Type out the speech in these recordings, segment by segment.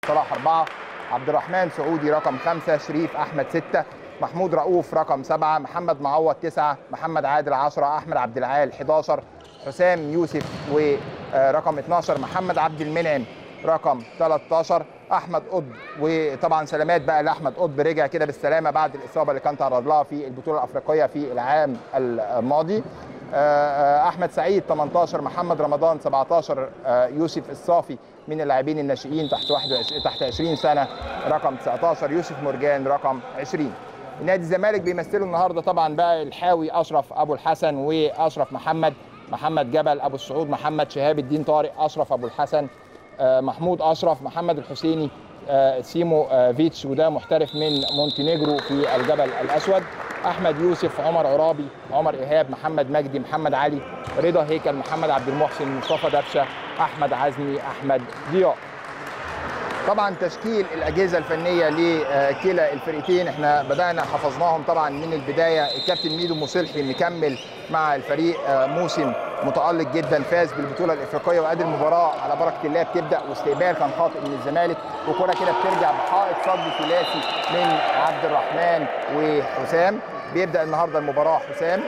صلاح أربعة عبد الرحمن سعودي رقم خمسة شريف أحمد ستة محمود رؤوف رقم سبعة محمد معوض تسعة محمد عادل عشرة أحمد عبد العال 11 حسام يوسف ورقم 12 محمد عبد المنعم رقم 13 احمد قطب وطبعا سلامات بقى لاحمد قطب رجع كده بالسلامه بعد الاصابه اللي كان تعرض لها في البطوله الافريقيه في العام الماضي احمد سعيد 18 محمد رمضان 17 يوسف الصافي من اللاعبين الناشئين تحت 21 تحت 20 سنه رقم 19 يوسف مرجان رقم 20 نادي الزمالك بيمثلوا النهارده طبعا بقى الحاوي اشرف ابو الحسن واشرف محمد محمد جبل ابو السعود محمد شهاب الدين طارق اشرف ابو الحسن محمود اشرف محمد الحسيني سيمو فيتش وده محترف من مونتينيجرو في الجبل الاسود احمد يوسف عمر عرابي عمر ايهاب محمد مجدي محمد علي رضا هيكل محمد عبد المحسن مصطفى دبشه احمد عزمي احمد ضياء طبعا تشكيل الاجهزه الفنيه لكلا الفرقتين احنا بدانا حفظناهم طبعا من البدايه الكابتن ميدو مصلحي مكمل مع الفريق موسم متالق جدا فاز بالبطوله الافريقيه وادي المباراه على بركه الله بتبدا واستقبال كان خاطئ من الزمالك وكره كده بترجع بحائط صد ثلاثي من عبد الرحمن وحسام بيبدا النهارده المباراه حسام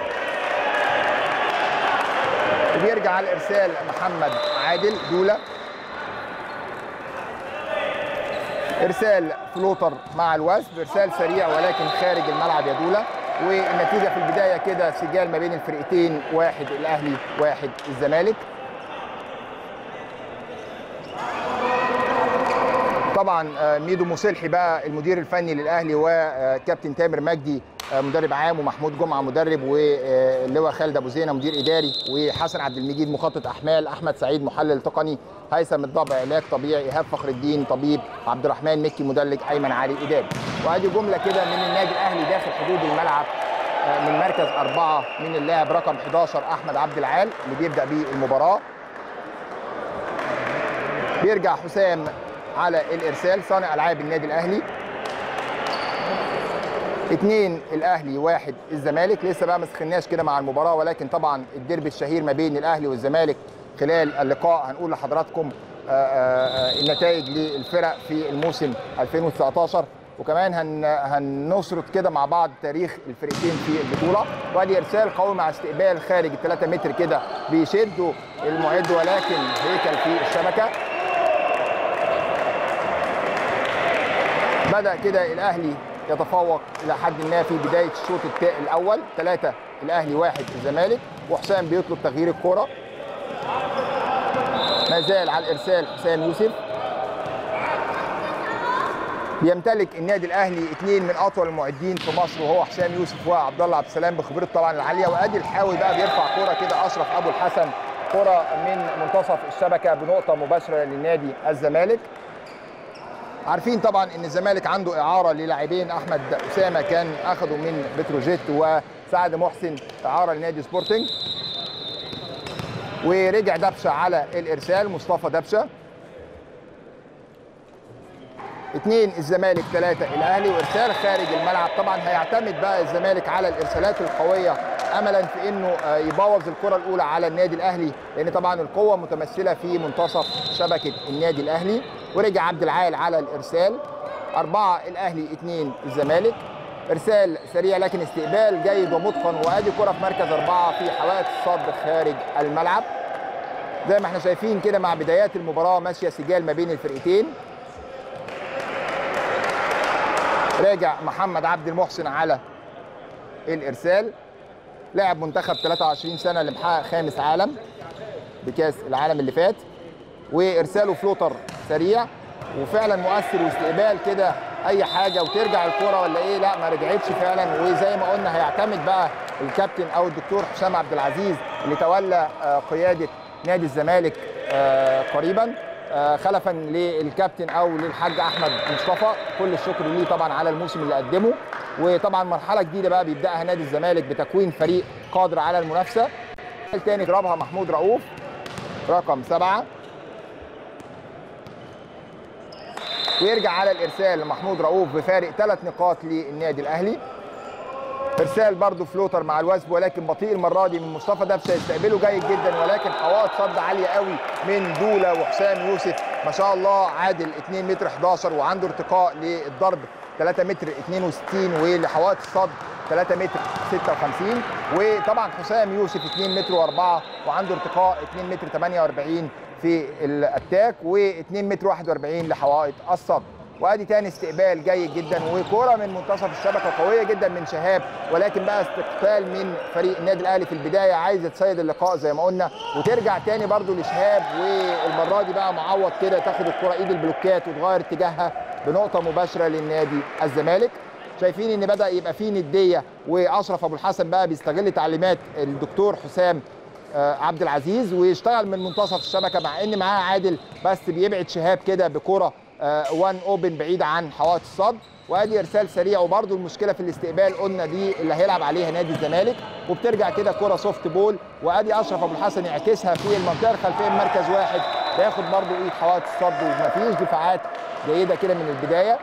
وبيرجع على الارسال محمد عادل دوله ارسال فلوتر مع الوثب ارسال سريع ولكن خارج الملعب يا دوله والنتيجه في البدايه كده سجال ما بين الفرقتين واحد الاهلي واحد الزمالك طبعا ميدو مصلحي بقى المدير الفني للاهلي وكابتن تامر مجدي مدرب عام ومحمود جمعه مدرب واللواء خالد ابو زينه مدير اداري وحسن عبد المجيد مخطط احمال احمد سعيد محلل تقني هيثم الضبع علاج طبيعي ايهاب فخر الدين طبيب عبد الرحمن مكي مدلج ايمن علي اداري وادي جمله كده من النادي الاهلي داخل حدود الملعب من مركز أربعة من اللاعب رقم 11 أحمد عبد العال اللي بيبدأ بيه المباراة بيرجع حسام على الإرسال صانع ألعاب النادي الأهلي اثنين الاهلي واحد الزمالك لسه بقى ما سخناش كده مع المباراه ولكن طبعا الديربي الشهير ما بين الاهلي والزمالك خلال اللقاء هنقول لحضراتكم النتائج للفرق في الموسم 2019 وكمان هن هنسرد كده مع بعض تاريخ الفرقتين في البطوله وادي ارسال قوي مع استقبال خارج ال 3 متر كده بيشدوا المعد ولكن هيكل في الشبكه بدا كده الاهلي يتفوق الى حد ما في بدايه الشوط الاول ثلاثه الاهلي واحد الزمالك وحسام بيطلب تغيير الكره ما زال على الارسال حسام يوسف بيمتلك النادي الاهلي اثنين من اطول المعدين في مصر وهو حسام يوسف وعبد الله عبد السلام بخبرته طبعا العاليه وادي الحاوي بقى بيرفع كره كده اشرف ابو الحسن كره من منتصف الشبكه بنقطه مباشره للنادي الزمالك عارفين طبعا ان الزمالك عنده اعاره للاعبين احمد اسامه كان اخده من بتروجيت وسعد محسن اعاره لنادي سبورتنج ورجع دبشه على الارسال مصطفى دبشه اثنين الزمالك ثلاثة الأهلي وإرسال خارج الملعب طبعا هيعتمد بقى الزمالك على الإرسالات القوية أملا في إنه يبوظ الكرة الأولى على النادي الأهلي لأن طبعا القوة متمثلة في منتصف شبكة النادي الأهلي ورجع عبد العال على الإرسال أربعة الأهلي اثنين الزمالك إرسال سريع لكن استقبال جيد ومتقن وأدي كرة في مركز أربعة في حواس الصد خارج الملعب زي ما احنا شايفين كده مع بدايات المباراة ماشية سجال ما بين الفرقتين راجع محمد عبد المحسن على الارسال لاعب منتخب 23 سنه اللي محقق خامس عالم بكاس العالم اللي فات وارساله فلوتر سريع وفعلا مؤثر واستقبال كده اي حاجه وترجع الكره ولا ايه لا ما رجعتش فعلا وزي ما قلنا هيعتمد بقى الكابتن او الدكتور حسام عبد العزيز اللي تولى قياده نادي الزمالك قريبا خلفا للكابتن او للحاج احمد مصطفى كل الشكر ليه طبعا على الموسم اللي قدمه وطبعا مرحله جديده بقى بيبداها نادي الزمالك بتكوين فريق قادر على المنافسه الثاني ضربها محمود رؤوف رقم سبعه ويرجع على الارسال محمود رؤوف بفارق ثلاث نقاط للنادي الاهلي ارسال برضه فلوتر مع الوثب ولكن بطيء المره دي من مصطفى دبشه يستقبله جيد جدا ولكن حوائط صد عاليه قوي من دوله وحسام يوسف ما شاء الله عادل 2 متر 11 وعنده ارتقاء للضرب 3 متر 62 ولحوائط الصد 3 متر 56 وطبعا حسام يوسف 2 متر و4 وعنده ارتقاء 2 متر 48 في الاتاك و2 متر 41 لحوائط الصد وادي تاني استقبال جيد جدا وكوره من منتصف الشبكه قويه جدا من شهاب ولكن بقى استقبال من فريق النادي الاهلي في البدايه عايز يتصيد اللقاء زي ما قلنا وترجع تاني برده لشهاب والمره دي بقى معوض كده تاخد الكره ايد البلوكات وتغير اتجاهها بنقطه مباشره للنادي الزمالك شايفين ان بدا يبقى فيه نديه واشرف ابو الحسن بقى بيستغل تعليمات الدكتور حسام عبد العزيز ويشتغل من منتصف الشبكه مع ان معاه عادل بس بيبعد شهاب كده بكره 1 اوبن بعيد عن حوائط الصد وادي ارسال سريع وبرده المشكله في الاستقبال قلنا دي اللي هيلعب عليها نادي الزمالك وبترجع كده كره سوفت بول وادي اشرف ابو الحسن يعكسها في المنطقه الخلفيه من مركز واحد بياخد برده ايد حوائط الصد ومفيش دفاعات جيده كده من البدايه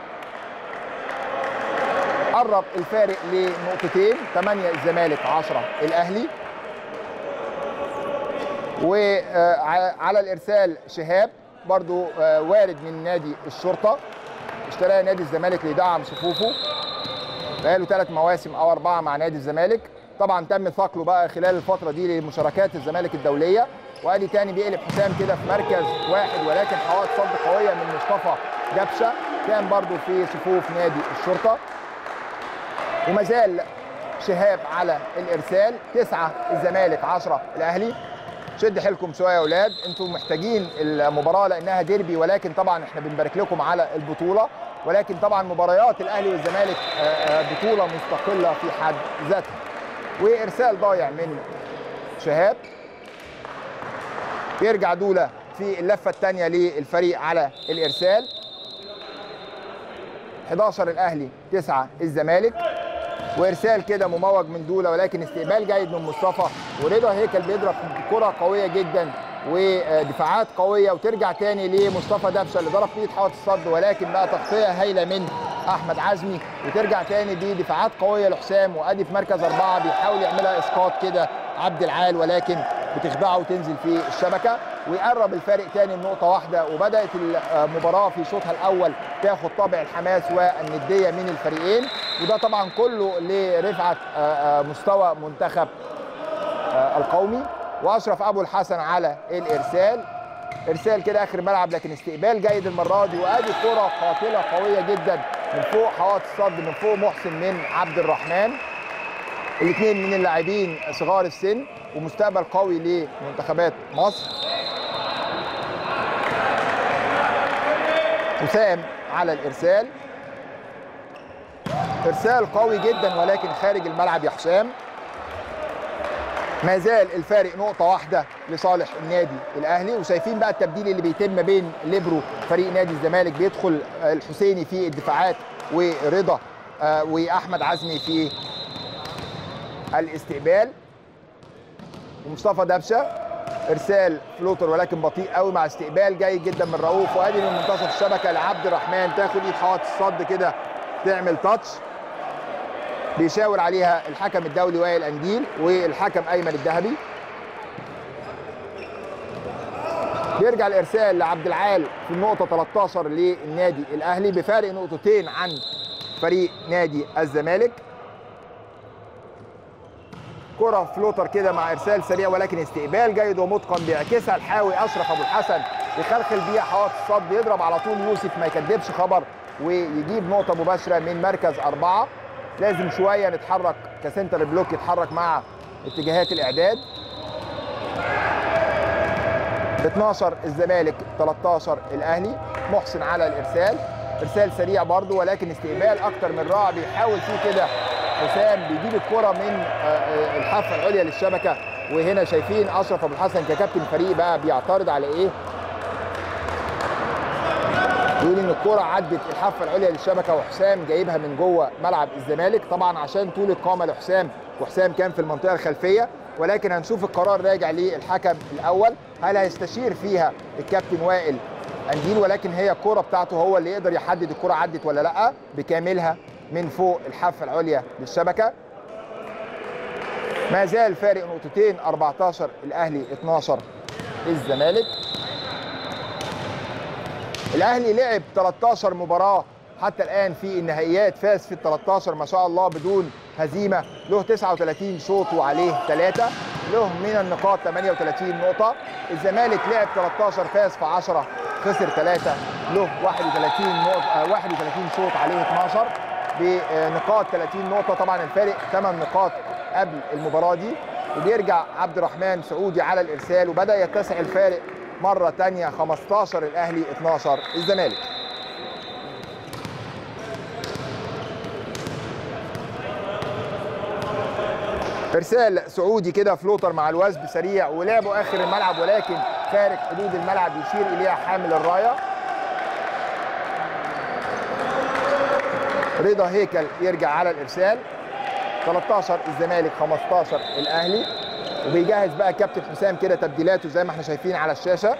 قرب الفارق لنقطتين 8 الزمالك 10 الاهلي وعلى الارسال شهاب برضو وارد من نادي الشرطه اشتراه نادي الزمالك ليدعم صفوفه بقاله ثلاث مواسم او اربعه مع نادي الزمالك طبعا تم ثقله بقى خلال الفتره دي لمشاركات الزمالك الدوليه وادي تاني بيقلب حسام كده في مركز واحد ولكن حوائط صد قويه من مصطفى جبشه كان برضو في صفوف نادي الشرطه وما زال شهاب على الارسال تسعه الزمالك 10 الاهلي شد حيلكم شويه يا اولاد انتم محتاجين المباراه لانها ديربي ولكن طبعا احنا بنبارك لكم على البطوله ولكن طبعا مباريات الاهلي والزمالك بطوله مستقله في حد ذاتها وارسال ضايع من شهاب يرجع دوله في اللفه الثانيه للفريق على الارسال 11 الاهلي 9 الزمالك وارسال كده مموج من دوله ولكن استقبال جيد من مصطفى ورضا هيكل بيضرب كره قويه جدا ودفاعات قويه وترجع تاني لمصطفى دبشه اللي ضرب فيه حوائط الصد ولكن بقى تغطيه هايله من احمد عزمي وترجع تاني بدفاعات قويه لحسام وادي في مركز اربعه بيحاول يعملها اسقاط كده عبد العال ولكن بتخدعه وتنزل في الشبكه ويقرب الفارق تاني بنقطه واحده وبدات المباراه في شوطها الاول تاخد طابع الحماس والنديه من الفريقين وده طبعا كله لرفعه مستوى منتخب القومي واشرف ابو الحسن على الارسال ارسال كده اخر ملعب لكن استقبال جيد المره دي وادي كره قاتله قويه جدا من فوق حوائط الصد من فوق محسن من عبد الرحمن الاثنين من اللاعبين صغار السن ومستقبل قوي لمنتخبات مصر حسام على الارسال ارسال قوي جدا ولكن خارج الملعب يا حسام ما زال الفارق نقطة واحدة لصالح النادي الأهلي وشايفين بقى التبديل اللي بيتم بين ليبرو فريق نادي الزمالك بيدخل الحسيني في الدفاعات ورضا وأحمد عزمي في الاستقبال ومصطفى دبشه ارسال فلوتر ولكن بطيء قوي مع استقبال جيد جدا من رؤوف وادي من منتصف الشبكه لعبد الرحمن تاخد ايد حوائط الصد كده تعمل تاتش بيشاور عليها الحكم الدولي وائل انديل والحكم ايمن الذهبي بيرجع الارسال لعبد العال في النقطه 13 للنادي الاهلي بفارق نقطتين عن فريق نادي الزمالك كرة فلوتر كده مع ارسال سريع ولكن استقبال جيد ومتقن بيعكسها الحاوي اشرف ابو الحسن يخلخل بيها حوائط الصد يضرب على طول يوسف ما يكدبش خبر ويجيب نقطة مباشرة من مركز أربعة لازم شوية نتحرك كسنتر بلوك يتحرك مع اتجاهات الإعداد 12 الزمالك 13 الأهلي محسن على الإرسال إرسال سريع برضه ولكن استقبال أكتر من رائع بيحاول فيه كده حسام بيجيب الكرة من الحافة العليا للشبكة وهنا شايفين أشرف أبو الحسن ككابتن فريق بقى بيعترض على إيه بيقول ان الكرة عدت الحافة العليا للشبكة وحسام جايبها من جوه ملعب الزمالك طبعا عشان طول القامة لحسام وحسام كان في المنطقة الخلفية ولكن هنشوف القرار راجع للحكم الأول هل هيستشير فيها الكابتن وائل أنديل ولكن هي الكرة بتاعته هو اللي يقدر يحدد الكرة عدت ولا لأ بكاملها من فوق الحافة العليا للشبكة ما زال فارق نقطتين 14 الأهلي 12 الزمالك الاهلي لعب 13 مباراه حتى الان في النهائيات فاز في ال 13 ما شاء الله بدون هزيمه له 39 شوط وعليه 3 له من النقاط 38 نقطه الزمالك لعب 13 فاز في 10 خسر 3 له 31 نقطه 31 شوط عليه 12 بنقاط 30 نقطه طبعا الفارق 8 نقاط قبل المباراه دي وبيرجع عبد الرحمن سعودي على الارسال وبدا يتسع الفارق مره ثانيه 15 الاهلي 12 الزمالك ارسال سعودي كده فلوتر مع الوثب سريع ولعبه اخر الملعب ولكن خارج حدود الملعب يشير اليها حامل الرايه رضا هيكل يرجع على الارسال 13 الزمالك 15 الاهلي وبيجهز بقى كابتن حسام كده تبديلاته زي ما احنا شايفين على الشاشه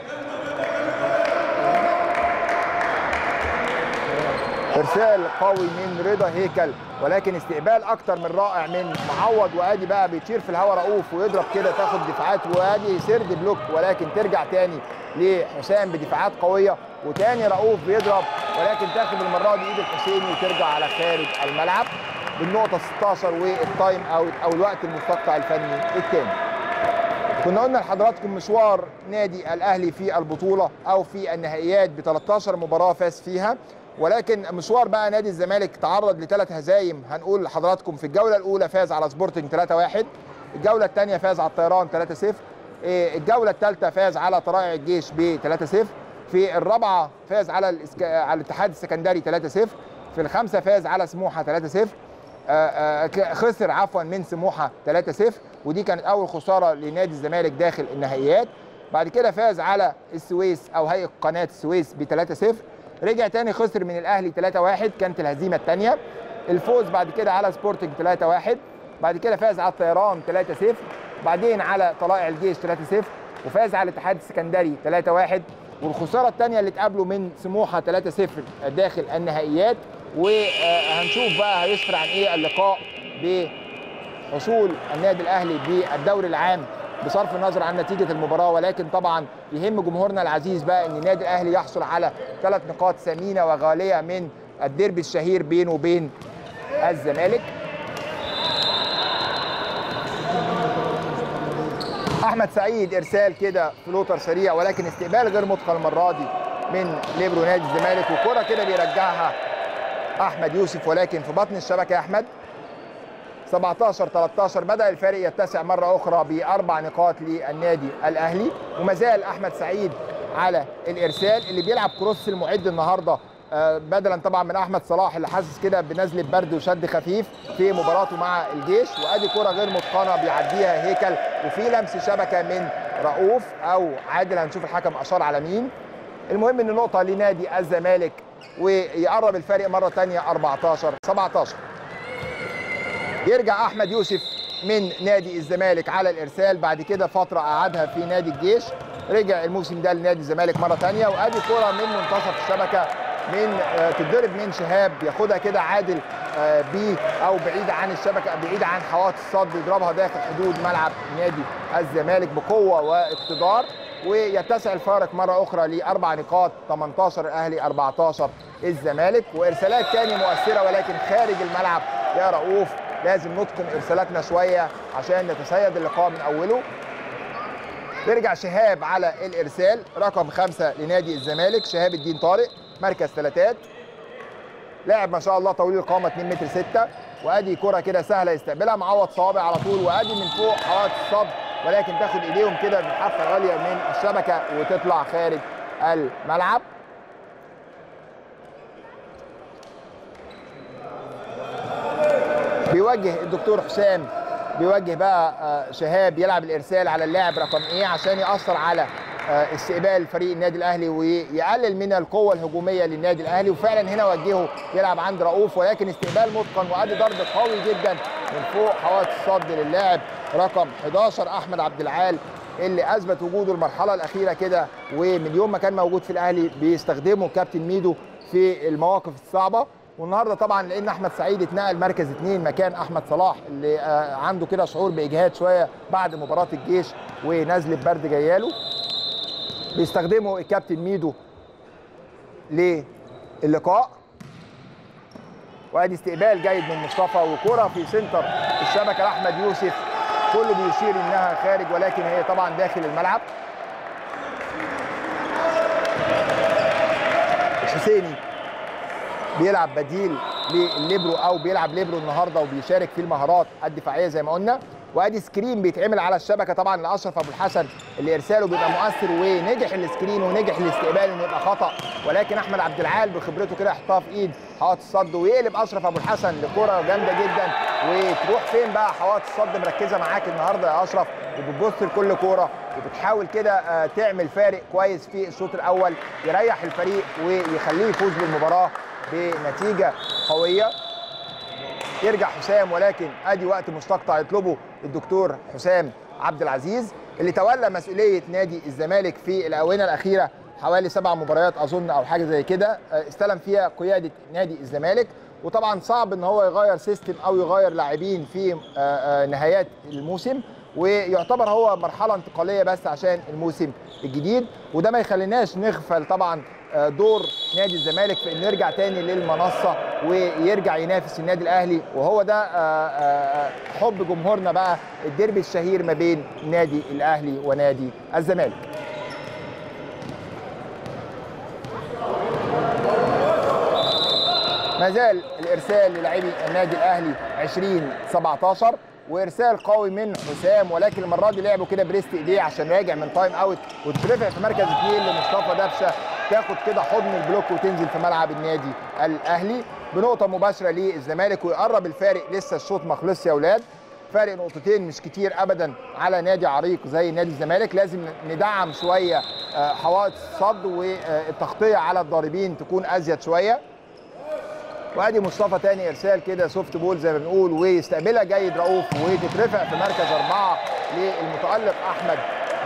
ارسال قوي من رضا هيكل ولكن استقبال اكتر من رائع من معوض وادي بقى بيطير في الهواء رؤوف ويضرب كده تاخد دفاعات وادي سرد بلوك ولكن ترجع تاني لحسام بدفاعات قويه وتاني رؤوف بيضرب ولكن تاخد المره دي ايد الحسيني وترجع على خارج الملعب بالنقطه 16 والتايم اوت او الوقت المستقطع الفني الثاني كنا قلنا لحضراتكم مشوار نادي الاهلي في البطوله او في النهائيات ب 13 مباراه فاز فيها ولكن مشوار بقى نادي الزمالك تعرض لثلاث هزايم هنقول لحضراتكم في الجوله الاولى فاز على سبورتنج 3-1 الجوله الثانيه فاز على الطيران 3-0 الجوله الثالثه فاز على طرائع الجيش ب 3-0 في الرابعه فاز على الإسك... على الاتحاد السكندري 3-0 في الخامسه فاز على سموحه 3-0 خسر عفوا من سموحه 3-0 ودي كانت اول خساره لنادي الزمالك داخل النهائيات بعد كده فاز على السويس او هيئه قناه السويس ب 3-0 رجع تاني خسر من الاهلي 3-1 كانت الهزيمه الثانيه الفوز بعد كده على سبورتنج 3-1 بعد كده فاز على الطيران 3-0 بعدين على طلائع الجيش 3-0 وفاز على الاتحاد السكندري 3-1 والخساره الثانيه اللي اتقابلوا من سموحه 3-0 داخل النهائيات وهنشوف بقى هيسفر عن ايه اللقاء بحصول النادي الاهلي بالدوري العام بصرف النظر عن نتيجه المباراه ولكن طبعا يهم جمهورنا العزيز بقى ان النادي الاهلي يحصل على ثلاث نقاط ثمينه وغاليه من الديربي الشهير بينه وبين الزمالك احمد سعيد ارسال كده فلوتر سريع ولكن استقبال غير متقن المره دي من ليبرو نادي الزمالك وكره كده بيرجعها احمد يوسف ولكن في بطن الشبكه يا احمد 17 13 بدا الفارق يتسع مره اخرى باربع نقاط للنادي الاهلي وما زال احمد سعيد على الارسال اللي بيلعب كروس المعد النهارده بدلا طبعا من احمد صلاح اللي حاسس كده بنزله برد وشد خفيف في مباراته مع الجيش وادي كره غير متقنه بيعديها هيكل وفي لمس شبكه من رؤوف او عادل هنشوف الحكم اشار على مين المهم ان نقطه لنادي الزمالك ويقرب الفارق مره ثانيه 14 17 يرجع احمد يوسف من نادي الزمالك على الارسال بعد كده فتره قعدها في نادي الجيش رجع الموسم ده لنادي الزمالك مره ثانيه وادي كره من منتصف الشبكه من تتضرب من شهاب ياخدها كده عادل بي او بعيده عن الشبكه بعيده عن حواط الصد يضربها داخل حدود ملعب نادي الزمالك بقوه واقتدار ويتسع الفارق مره اخرى لاربع نقاط 18 الاهلي 14 الزمالك وارسالات تاني مؤثره ولكن خارج الملعب يا رؤوف لازم نتقن ارسالاتنا شويه عشان نتسيد اللقاء من اوله بيرجع شهاب على الارسال رقم خمسه لنادي الزمالك شهاب الدين طارق مركز ثلاثات لاعب ما شاء الله طويل القامه 2 متر 6 وادي كره كده سهله يستقبلها معوض صابع على طول وادي من فوق حوائط الصد ولكن تاخد ايديهم كده بحافه غاليه من الشبكه وتطلع خارج الملعب بيوجه الدكتور حسام بيوجه بقى شهاب يلعب الارسال على اللاعب رقم ايه عشان ياثر على استقبال فريق النادي الاهلي ويقلل من القوه الهجوميه للنادي الاهلي وفعلا هنا وجهه يلعب عند رؤوف ولكن استقبال متقن وادي ضرب قوي جدا من فوق حوائط الصد للاعب رقم 11 احمد عبد العال اللي اثبت وجوده المرحله الاخيره كده ومن يوم ما كان موجود في الاهلي بيستخدمه كابتن ميدو في المواقف الصعبه والنهارده طبعا لان احمد سعيد اتنقل مركز اثنين مكان احمد صلاح اللي عنده كده شعور باجهاد شويه بعد مباراه الجيش ونزله برد جاياله بيستخدمه الكابتن ميدو للقاء وادي استقبال جيد من مصطفى وكره في سنتر الشبكه لاحمد يوسف كله بيشير انها خارج ولكن هي طبعا داخل الملعب الحسيني بيلعب بديل لليبرو او بيلعب ليبرو النهارده وبيشارك في المهارات الدفاعيه زي ما قلنا وادي سكرين بيتعمل على الشبكه طبعا لاشرف ابو الحسن اللي ارساله بيبقى مؤثر ونجح السكرين ونجح الاستقبال انه يبقى خطا ولكن احمد عبد العال بخبرته كده يحطها في ايد حوات الصد ويقلب اشرف ابو الحسن لكره جامده جدا وتروح فين بقى حوات الصد مركزه معاك النهارده يا اشرف وبتبص لكل كوره وبتحاول كده آه، تعمل فارق كويس في الشوط الاول يريح الفريق ويخليه يفوز بالمباراه بنتيجه قويه يرجع حسام ولكن ادي وقت مستقطع يطلبه الدكتور حسام عبد العزيز اللي تولى مسؤوليه نادي الزمالك في الاونه الاخيره حوالي سبع مباريات اظن او حاجه زي كده آه، استلم فيها قياده نادي الزمالك وطبعا صعب ان هو يغير سيستم او يغير لاعبين في آه، آه، نهايات الموسم ويعتبر هو مرحله انتقاليه بس عشان الموسم الجديد وده ما يخليناش نغفل طبعا آه، دور نادي الزمالك في انه يرجع تاني للمنصه ويرجع ينافس النادي الاهلي وهو ده آه، آه، حب جمهورنا بقى الديربي الشهير ما بين نادي الاهلي ونادي الزمالك ما زال الارسال للاعبي النادي الاهلي 20 17 وارسال قوي من حسام ولكن المره دي لعبوا كده بريست ايديه عشان راجع من تايم اوت وتترفع في مركز اثنين لمصطفى دبشه تاخد كده حضن البلوك وتنزل في ملعب النادي الاهلي بنقطه مباشره للزمالك ويقرب الفارق لسه الشوط ما خلصش يا اولاد فارق نقطتين مش كتير ابدا على نادي عريق زي نادي الزمالك لازم ندعم شويه آه، حوائط الصد والتغطيه على الضاربين تكون ازيد شويه وادي مصطفى تاني ارسال كده سوفت بول زي ما بنقول ويستقبلها جيد رؤوف وتترفع في مركز اربعه للمتالق احمد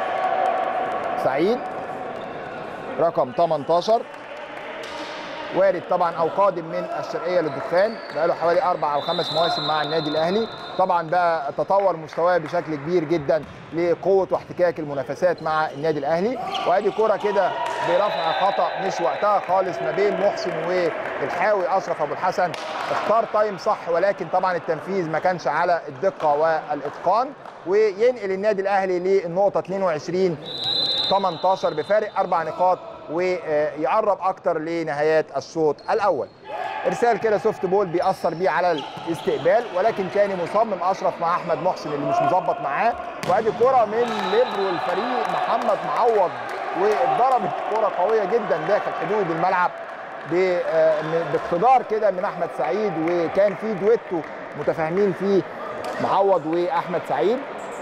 سعيد رقم 18 وارد طبعا او قادم من الشرقيه للدخان بقاله حوالي اربع او خمس مواسم مع النادي الاهلي طبعا بقى تطور مستواه بشكل كبير جدا لقوه واحتكاك المنافسات مع النادي الاهلي وادي كره كده برفع خطا مش وقتها خالص ما بين محسن والحاوي اشرف ابو الحسن اختار تايم صح ولكن طبعا التنفيذ ما كانش على الدقه والاتقان وينقل النادي الاهلي للنقطه 22 18 بفارق اربع نقاط ويقرب اكتر لنهايات الشوط الاول ارسال كده سوفت بول بيأثر بيه على الاستقبال ولكن تاني مصمم اشرف مع احمد محسن اللي مش مظبط معاه وادي كره من ليبرو الفريق محمد معوض واتضربت كره قويه جدا داخل حدود الملعب ب- آه، باقتدار كده من احمد سعيد وكان في دويتو متفاهمين فيه معوض واحمد سعيد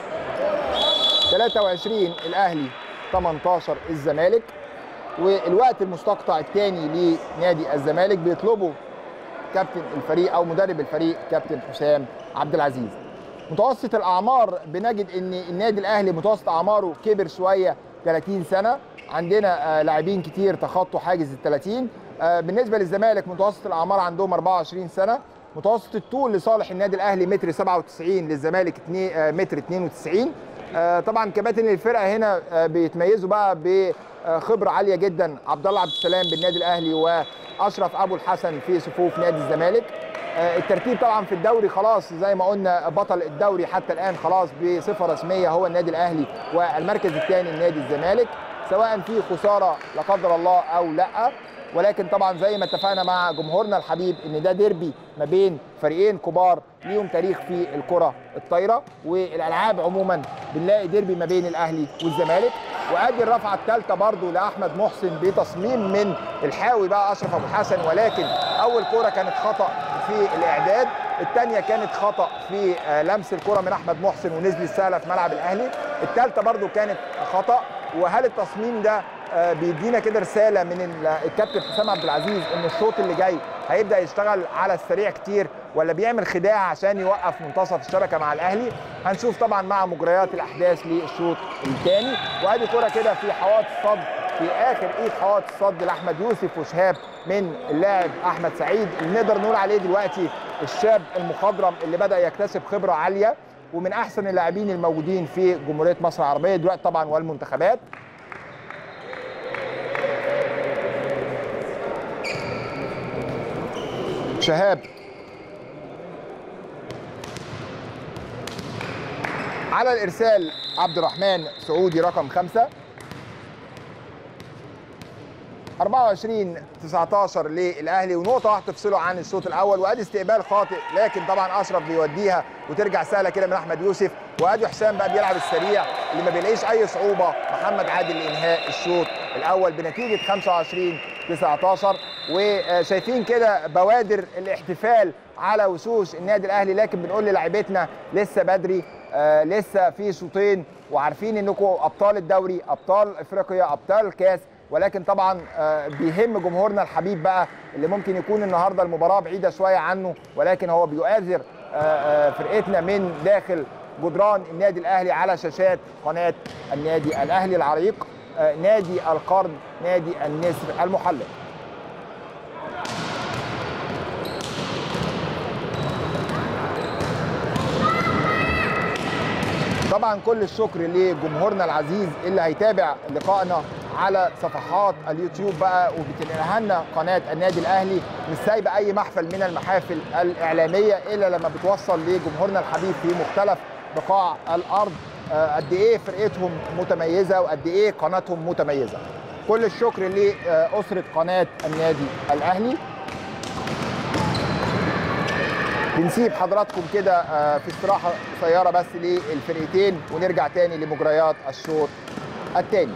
23 الاهلي 18 الزمالك والوقت المستقطع الثاني لنادي الزمالك بيطلبه كابتن الفريق او مدرب الفريق كابتن حسام عبد العزيز متوسط الاعمار بنجد ان النادي الاهلي متوسط اعماره كبر شويه 30 سنه عندنا آه، لاعبين كتير تخطوا حاجز ال 30 آه، بالنسبه للزمالك متوسط الاعمار عندهم 24 سنه متوسط الطول لصالح النادي الاهلي متر 97 للزمالك اتنين- آه، متر 92 آه، طبعا كباتن الفرقه هنا آه، بيتميزوا بقى بخبره عاليه جدا عبد الله عبد السلام بالنادي الاهلي واشرف ابو الحسن في صفوف نادي الزمالك آه، الترتيب طبعا في الدوري خلاص زي ما قلنا بطل الدوري حتى الان خلاص بصفه رسميه هو النادي الاهلي والمركز الثاني النادي الزمالك سواء في خساره لا قدر الله او لا ولكن طبعا زي ما اتفقنا مع جمهورنا الحبيب ان ده ديربي ما بين فريقين كبار ليهم تاريخ في الكره الطايره والالعاب عموما بنلاقي ديربي ما بين الاهلي والزمالك وادي الرفعه الثالثه برضو لاحمد محسن بتصميم من الحاوي بقى اشرف ابو الحسن ولكن اول كره كانت خطا في الاعداد الثانيه كانت خطا في آه، لمس الكره من احمد محسن ونزل السهله في ملعب الاهلي الثالثه برضو كانت خطا وهل التصميم ده آه، بيدينا كده رساله من ال- الكابتن حسام عبد العزيز ان الشوط اللي جاي هيبدا يشتغل على السريع كتير ولا بيعمل خداع عشان يوقف منتصف الشبكه مع الاهلي هنشوف طبعا مع مجريات الاحداث للشوط الثاني وادي كره كده في حوائط الصد في اخر ايد حوائط الصد لاحمد يوسف وشهاب من اللاعب احمد سعيد اللي نقدر نقول عليه دلوقتي الشاب المخضرم اللي بدا يكتسب خبره عاليه ومن احسن اللاعبين الموجودين في جمهوريه مصر العربيه دلوقتي طبعا والمنتخبات شهاب على الارسال عبد الرحمن سعودي رقم خمسة 24 19 للاهلي ونقطه واحده تفصله عن الشوط الاول وادي استقبال خاطئ لكن طبعا اشرف بيوديها وترجع سهله كده من احمد يوسف وادي حسام بقى بيلعب السريع اللي ما بيلاقيش اي صعوبه محمد عادل لانهاء الشوط الاول بنتيجه 25 19 وشايفين كده بوادر الاحتفال على وشوش النادي الاهلي لكن بنقول للاعيبتنا لسه بدري آه لسه في شوطين وعارفين انكم ابطال الدوري ابطال افريقيا ابطال الكاس ولكن طبعا آه بيهم جمهورنا الحبيب بقى اللي ممكن يكون النهارده المباراه بعيده شويه عنه ولكن هو بيؤازر آه فرقتنا من داخل جدران النادي الاهلي على شاشات قناه النادي الاهلي العريق نادي القرن نادي النسر المحلق طبعا كل الشكر لجمهورنا العزيز اللي هيتابع لقائنا على صفحات اليوتيوب بقى وبتنقلها لنا قناه النادي الاهلي مش سايبه اي محفل من المحافل الاعلاميه الا لما بتوصل لجمهورنا الحبيب في مختلف بقاع الارض قد ايه فرقتهم متميزه وقد ايه قناتهم متميزه. كل الشكر لاسره قناه النادي الاهلي. بنسيب حضراتكم كده في استراحه قصيره بس للفرقتين ونرجع تاني لمجريات الشوط الثاني.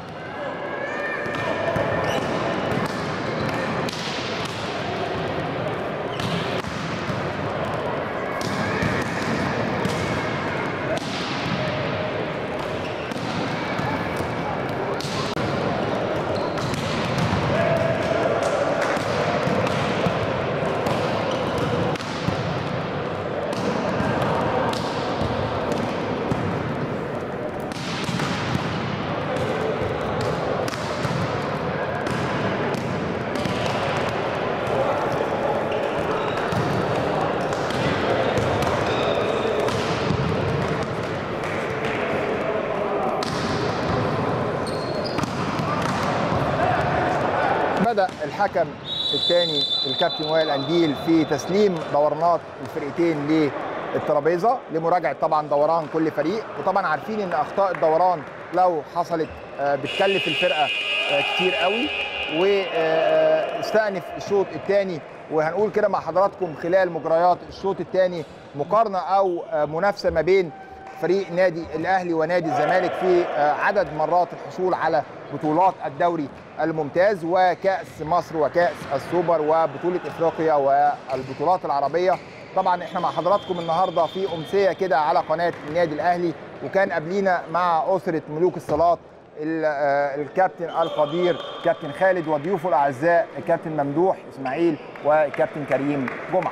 بدا الحكم الثاني الكابتن وائل انديل في تسليم دورانات الفرقتين للترابيزه لمراجعه طبعا دوران كل فريق وطبعا عارفين ان اخطاء الدوران لو حصلت بتكلف الفرقه كتير قوي واستأنف الشوط الثاني وهنقول كده مع حضراتكم خلال مجريات الشوط الثاني مقارنه او منافسه ما بين فريق نادي الاهلي ونادي الزمالك في عدد مرات الحصول على بطولات الدوري الممتاز وكاس مصر وكاس السوبر وبطوله افريقيا والبطولات العربيه طبعا احنا مع حضراتكم النهارده في امسيه كده على قناه النادي الاهلي وكان قبلينا مع اسره ملوك الصالات الكابتن القدير كابتن خالد وضيوفه الاعزاء الكابتن ممدوح اسماعيل والكابتن كريم جمعه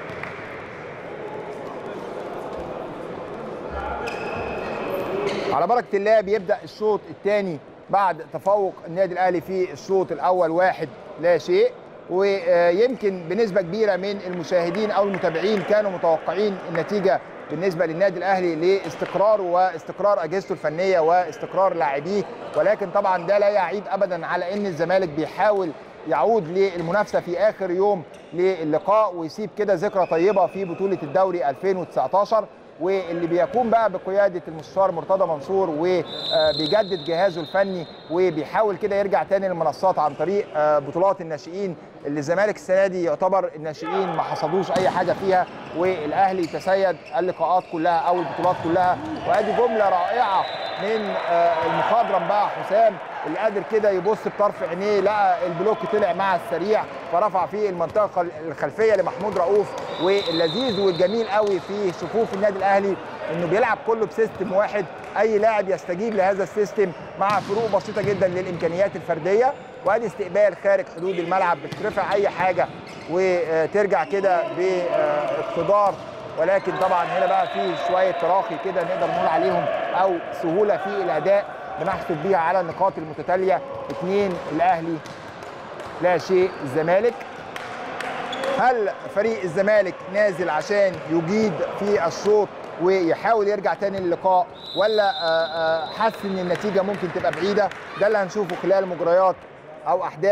على بركه الله بيبدا الشوط الثاني بعد تفوق النادي الاهلي في الشوط الاول واحد لا شيء ويمكن بنسبه كبيره من المشاهدين او المتابعين كانوا متوقعين النتيجه بالنسبه للنادي الاهلي لاستقراره واستقرار اجهزته الفنيه واستقرار لاعبيه ولكن طبعا ده لا يعيب ابدا على ان الزمالك بيحاول يعود للمنافسه في اخر يوم للقاء ويسيب كده ذكرى طيبه في بطوله الدوري 2019 واللي بيقوم بقى بقياده المستشار مرتضى منصور وبيجدد جهازه الفني وبيحاول كده يرجع تاني للمنصات عن طريق بطولات الناشئين اللي الزمالك السنه دي يعتبر الناشئين ما حصدوش اي حاجه فيها والاهلي تسيد اللقاءات كلها او البطولات كلها وادي جمله رائعه من المخضرم بقى حسام اللي قادر كده يبص بطرف عينيه لقى البلوك طلع مع السريع فرفع فيه المنطقه الخلفيه لمحمود رؤوف واللذيذ والجميل قوي في صفوف النادي الاهلي انه بيلعب كله بسيستم واحد اي لاعب يستجيب لهذا السيستم مع فروق بسيطه جدا للامكانيات الفرديه وادي استقبال خارج حدود الملعب بترفع اي حاجه وترجع كده باقتدار ولكن طبعا هنا بقى في شويه تراخي كده نقدر نقول عليهم او سهوله في الاداء بنحسب بيها على النقاط المتتاليه اثنين الاهلي لا شيء الزمالك هل فريق الزمالك نازل عشان يجيد في الشوط ويحاول يرجع تاني للقاء ولا حس ان النتيجه ممكن تبقى بعيده ده اللي هنشوفه خلال مجريات او احداث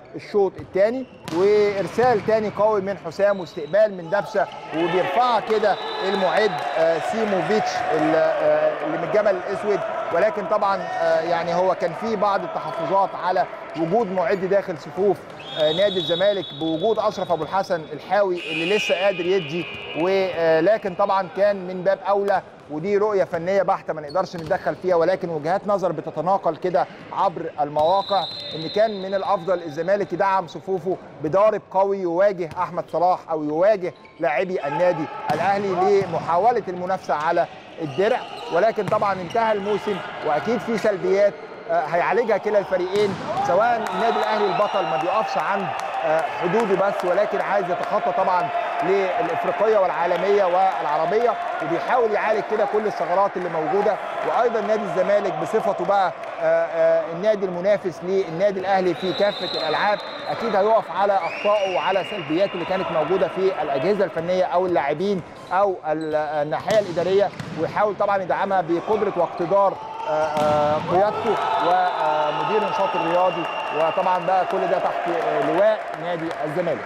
الشوط الثاني وارسال ثاني قوي من حسام واستقبال من دبشه وبيرفعها كده المعد آه، سيموفيتش ال- آه، اللي من الجبل الاسود ولكن طبعا آه، يعني هو كان في بعض التحفظات على وجود معد داخل صفوف آه، نادي الزمالك بوجود اشرف ابو الحسن الحاوي اللي لسه قادر يدي ولكن طبعا كان من باب اولى ودي رؤيه فنيه بحته ما نقدرش نتدخل فيها ولكن وجهات نظر بتتناقل كده عبر المواقع ان كان من الافضل الزمالك يدعم صفوفه بضارب قوي يواجه احمد صلاح او يواجه لاعبي النادي الاهلي لمحاوله المنافسه على الدرع ولكن طبعا انتهى الموسم واكيد في سلبيات آه، هيعالجها كلا الفريقين سواء النادي الاهلي البطل ما بيقفش عند آه، حدوده بس ولكن عايز يتخطى طبعا للافريقيه والعالميه والعربيه وبيحاول يعالج كده كل الثغرات اللي موجوده وايضا نادي الزمالك بصفته بقى آه، آه، النادي المنافس للنادي الاهلي في كافه الالعاب اكيد هيقف على اخطائه وعلى سلبيات اللي كانت موجوده في الاجهزه الفنيه او اللاعبين او ال- الناحيه الاداريه ويحاول طبعا يدعمها بقدره واقتدار آه، آه، قيادته ومدير النشاط الرياضي وطبعا بقى كل ده تحت آه، لواء نادي الزمالك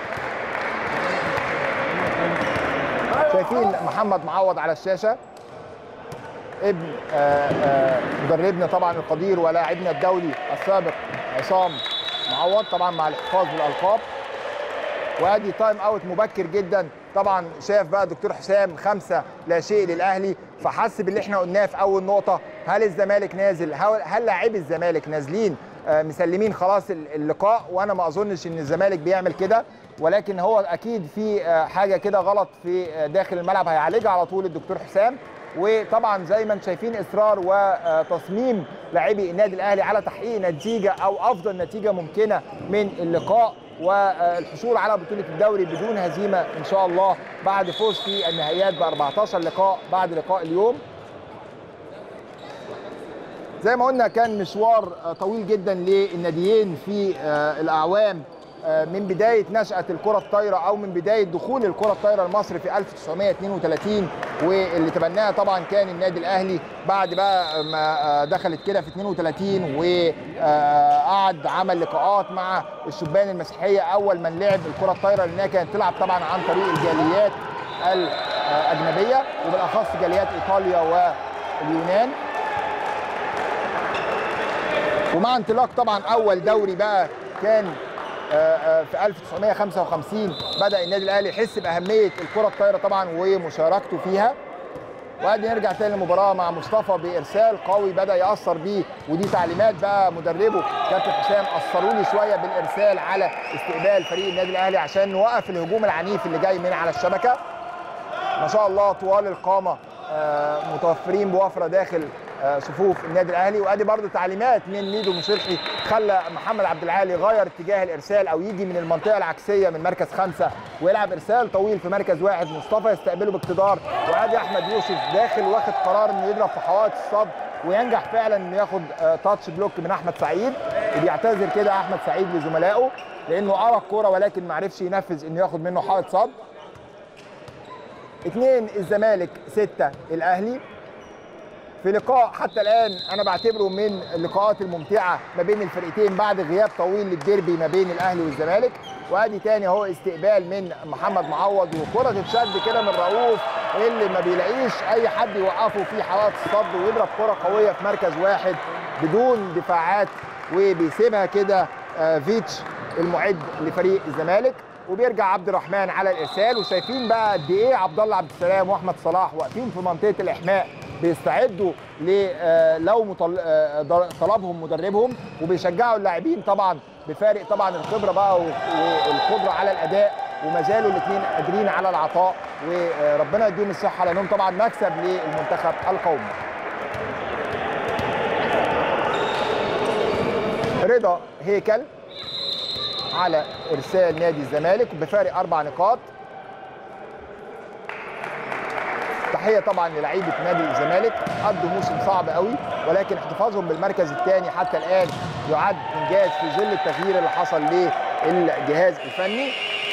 شايفين محمد معوض على الشاشه ابن آه، آه، مدربنا طبعا القدير ولاعبنا الدولي السابق عصام معوض طبعا مع الاحتفاظ بالالقاب وادي تايم اوت مبكر جدا طبعا شاف بقى دكتور حسام خمسة لا شيء للاهلي فحس باللي احنا قلناه في اول نقطه هل الزمالك نازل هل هل لاعبي الزمالك نازلين آه، مسلمين خلاص ال- اللقاء وانا ما اظنش ان الزمالك بيعمل كده ولكن هو اكيد في آه، حاجه كده غلط في آه، داخل الملعب هيعالجها على طول الدكتور حسام وطبعا زي ما انتم شايفين اصرار وتصميم لاعبي النادي الاهلي على تحقيق نتيجه او افضل نتيجه ممكنه من اللقاء والحصول على بطوله الدوري بدون هزيمه ان شاء الله بعد فوز في النهائيات ب 14 لقاء بعد لقاء اليوم زي ما قلنا كان مشوار آه، طويل جدا للناديين في آه، الاعوام آه، من بدايه نشاه الكره الطايره او من بدايه دخول الكره الطايره لمصر في 1932 واللي تبناها طبعا كان النادي الاهلي بعد بقى ما آه، دخلت كده في 32 وقعد عمل لقاءات مع الشبان المسيحيه اول من لعب الكره الطايره لانها كانت تلعب طبعا عن طريق الجاليات الاجنبيه وبالاخص جاليات ايطاليا واليونان ومع انطلاق طبعا اول دوري بقى كان آه، آه، في 1955 بدا النادي الاهلي يحس باهميه الكره الطايره طبعا ومشاركته فيها وادي نرجع تاني للمباراه مع مصطفى بارسال قوي بدا ياثر بيه ودي تعليمات بقى مدربه كابتن حسام اثروا لي شويه بالارسال على استقبال فريق النادي الاهلي عشان نوقف الهجوم العنيف اللي جاي من على الشبكه ما شاء الله طوال القامه آه، متوفرين بوفره داخل آه، صفوف النادي الاهلي وادي برضو تعليمات من ميدو مصلحي خلى محمد عبد العالي يغير اتجاه الارسال او يجي من المنطقه العكسيه من مركز خمسه ويلعب ارسال طويل في مركز واحد مصطفى يستقبله باقتدار وادي احمد يوسف داخل واخد قرار انه يضرب في حوائط الصد وينجح فعلا انه ياخد آه، تاتش بلوك من احمد سعيد وبيعتذر كده احمد سعيد لزملائه لانه قرا الكوره ولكن ما عرفش ينفذ انه ياخد منه حائط صد اثنين الزمالك ستة الأهلي في لقاء حتى الآن أنا بعتبره من اللقاءات الممتعة ما بين الفرقتين بعد غياب طويل للديربي ما بين الأهلي والزمالك وادي تاني اهو استقبال من محمد معوض وكرة تتشد كده من رؤوف اللي ما بيلاقيش أي حد يوقفه في حوائط الصد ويضرب كرة قوية في مركز واحد بدون دفاعات وبيسيبها كده آه، فيتش المعد لفريق الزمالك وبيرجع عبد الرحمن على الارسال وشايفين بقى قد ايه عبد الله عبد السلام واحمد صلاح واقفين في منطقه الاحماء بيستعدوا ل آه، لو مطل- آه، ض- طلبهم مدربهم وبيشجعوا اللاعبين طبعا بفارق طبعا الخبره بقى و- والقدره على الاداء وما زالوا الاثنين قادرين على العطاء وربنا يديهم الصحه لانهم طبعا مكسب للمنتخب القومي. رضا هيكل على ارسال نادي الزمالك بفارق اربع نقاط تحيه طبعا للعيبه نادي الزمالك قضوا موسم صعب قوي ولكن احتفاظهم بالمركز الثاني حتى الان يعد انجاز في ظل التغيير اللي حصل للجهاز الفني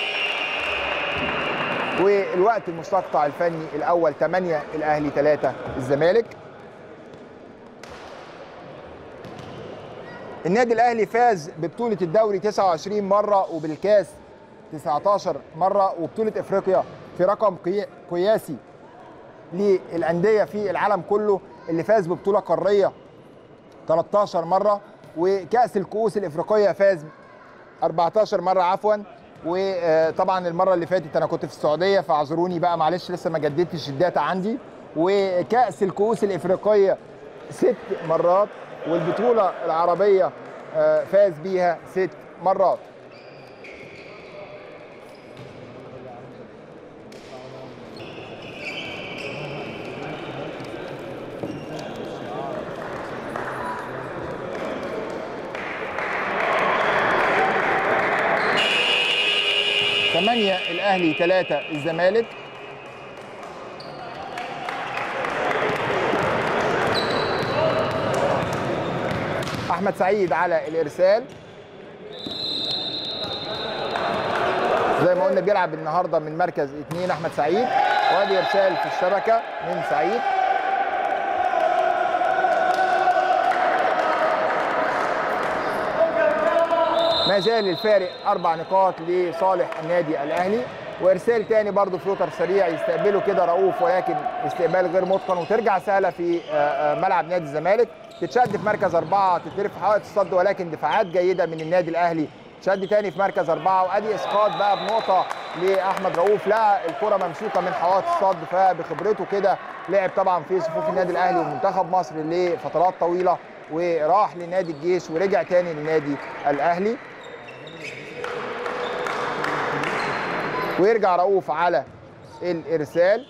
والوقت المستقطع الفني الاول 8 الاهلي 3 الزمالك النادي الاهلي فاز ببطوله الدوري 29 مره وبالكاس 19 مره وبطوله افريقيا في رقم قي- قياسي للانديه في العالم كله اللي فاز ببطوله قاريه 13 مره وكاس الكؤوس الافريقيه فاز 14 مره عفوا وطبعا المره اللي فاتت انا كنت في السعوديه فاعذروني بقى معلش لسه ما جددتش الداتا عندي وكاس الكؤوس الافريقيه ست مرات والبطوله العربيه آه، فاز بيها ست مرات ثمانية الأهلي ثلاثة الزمالك أحمد سعيد على الإرسال زي ما قلنا بيلعب النهارده من مركز اثنين أحمد سعيد وادي إرسال في الشبكة من سعيد ما زال الفارق اربع نقاط لصالح النادي الاهلي وارسال تاني برضه فلوتر سريع يستقبله كده رؤوف ولكن استقبال غير متقن وترجع سهله في آه، آه، ملعب نادي الزمالك تتشد في مركز اربعه تترف في حائط الصد ولكن دفاعات جيده من النادي الاهلي تشد تاني في مركز اربعه وادي اسقاط بقى بنقطه لاحمد رؤوف لا الكره ممسوكه من حوائط الصد فبخبرته كده لعب طبعا في صفوف النادي الاهلي ومنتخب مصر لفترات طويله وراح لنادي الجيش ورجع تاني للنادي الاهلي ويرجع رؤوف على الارسال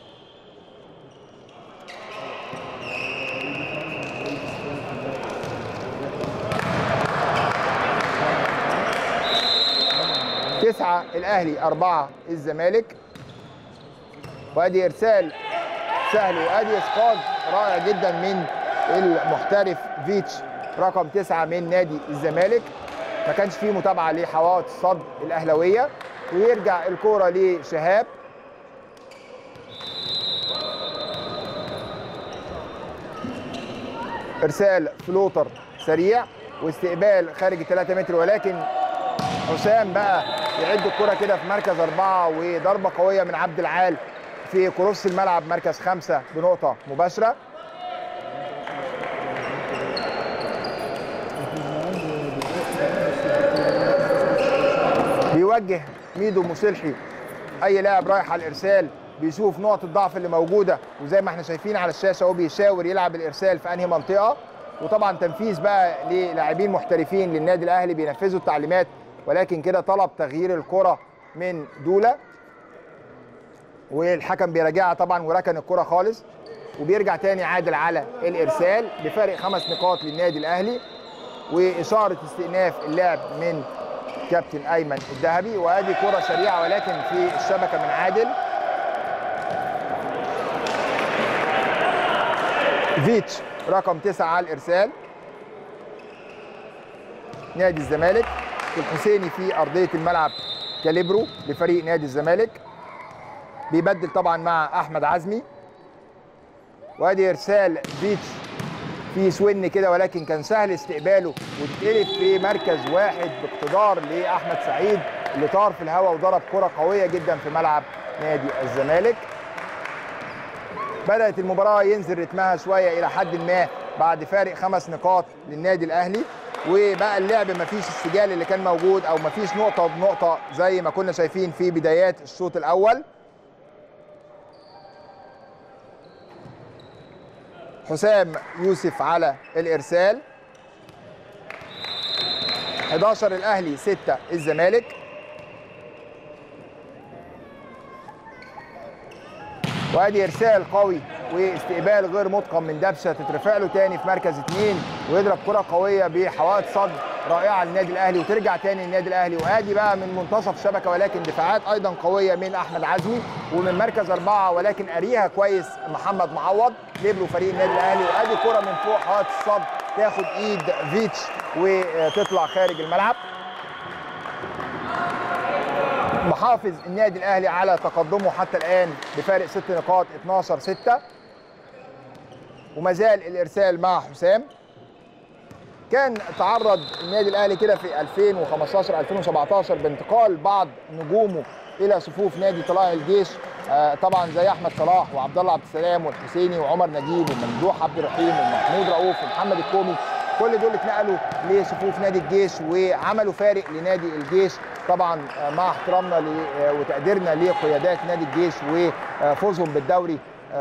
تسعة الأهلي أربعة الزمالك وأدي إرسال سهل وأدي إسقاط رائع جدا من المحترف فيتش رقم تسعة من نادي الزمالك ما كانش فيه متابعة لحوائط الصد الأهلوية ويرجع الكرة لشهاب ارسال فلوتر سريع واستقبال خارج 3 متر ولكن حسام بقى يعد الكرة كده في مركز أربعة وضربة قوية من عبد العال في كروس الملعب مركز خمسة بنقطة مباشرة بيوجه ميدو مصلحي اي لاعب رايح على الارسال بيشوف نقط الضعف اللي موجوده وزي ما احنا شايفين على الشاشه هو بيشاور يلعب الارسال في انهي منطقه وطبعا تنفيذ بقى للاعبين محترفين للنادي الاهلي بينفذوا التعليمات ولكن كده طلب تغيير الكره من دوله والحكم بيراجعها طبعا وركن الكره خالص وبيرجع تاني عادل على الارسال بفارق خمس نقاط للنادي الاهلي واشاره استئناف اللعب من كابتن ايمن الذهبي وادي كره سريعه ولكن في الشبكه من عادل فيتش رقم تسعة على الارسال نادي الزمالك الحسيني في ارضيه الملعب كاليبرو لفريق نادي الزمالك بيبدل طبعا مع احمد عزمي وادي ارسال فيتش في سون كده ولكن كان سهل استقباله وتتقلب في مركز واحد باقتدار لاحمد سعيد اللي طار في الهواء وضرب كره قويه جدا في ملعب نادي الزمالك بدات المباراه ينزل رتمها شويه الى حد ما بعد فارق خمس نقاط للنادي الاهلي وبقى اللعب مفيش السجال اللي كان موجود او مفيش نقطه بنقطه زي ما كنا شايفين في بدايات الشوط الاول حسام يوسف على الارسال 11 الاهلي 6 الزمالك وادي ارسال قوي واستقبال غير متقن من دبشه تترفع له تاني في مركز اثنين ويضرب كره قويه بحوائط صد رائعه للنادي الاهلي وترجع تاني للنادي الاهلي وادي بقى من منتصف شبكه ولكن دفاعات ايضا قويه من احمد عزمي ومن مركز اربعه ولكن قاريها كويس محمد معوض ليبرو فريق النادي الاهلي وادي كره من فوق حوائط الصد تاخد ايد فيتش وتطلع خارج الملعب محافظ النادي الاهلي على تقدمه حتى الان بفارق ست نقاط 12 6 وما زال الارسال مع حسام كان تعرض النادي الاهلي كده في 2015 2017 بانتقال بعض نجومه الى صفوف نادي طلائع الجيش آه طبعا زي احمد صلاح وعبد الله عبد السلام والحسيني وعمر نجيب وممدوح عبد الرحيم ومحمود رؤوف ومحمد الكومي كل دول اتنقلوا لصفوف نادي الجيش وعملوا فارق لنادي الجيش طبعا مع احترامنا وتقديرنا لقيادات نادي الجيش وفوزهم بالدوري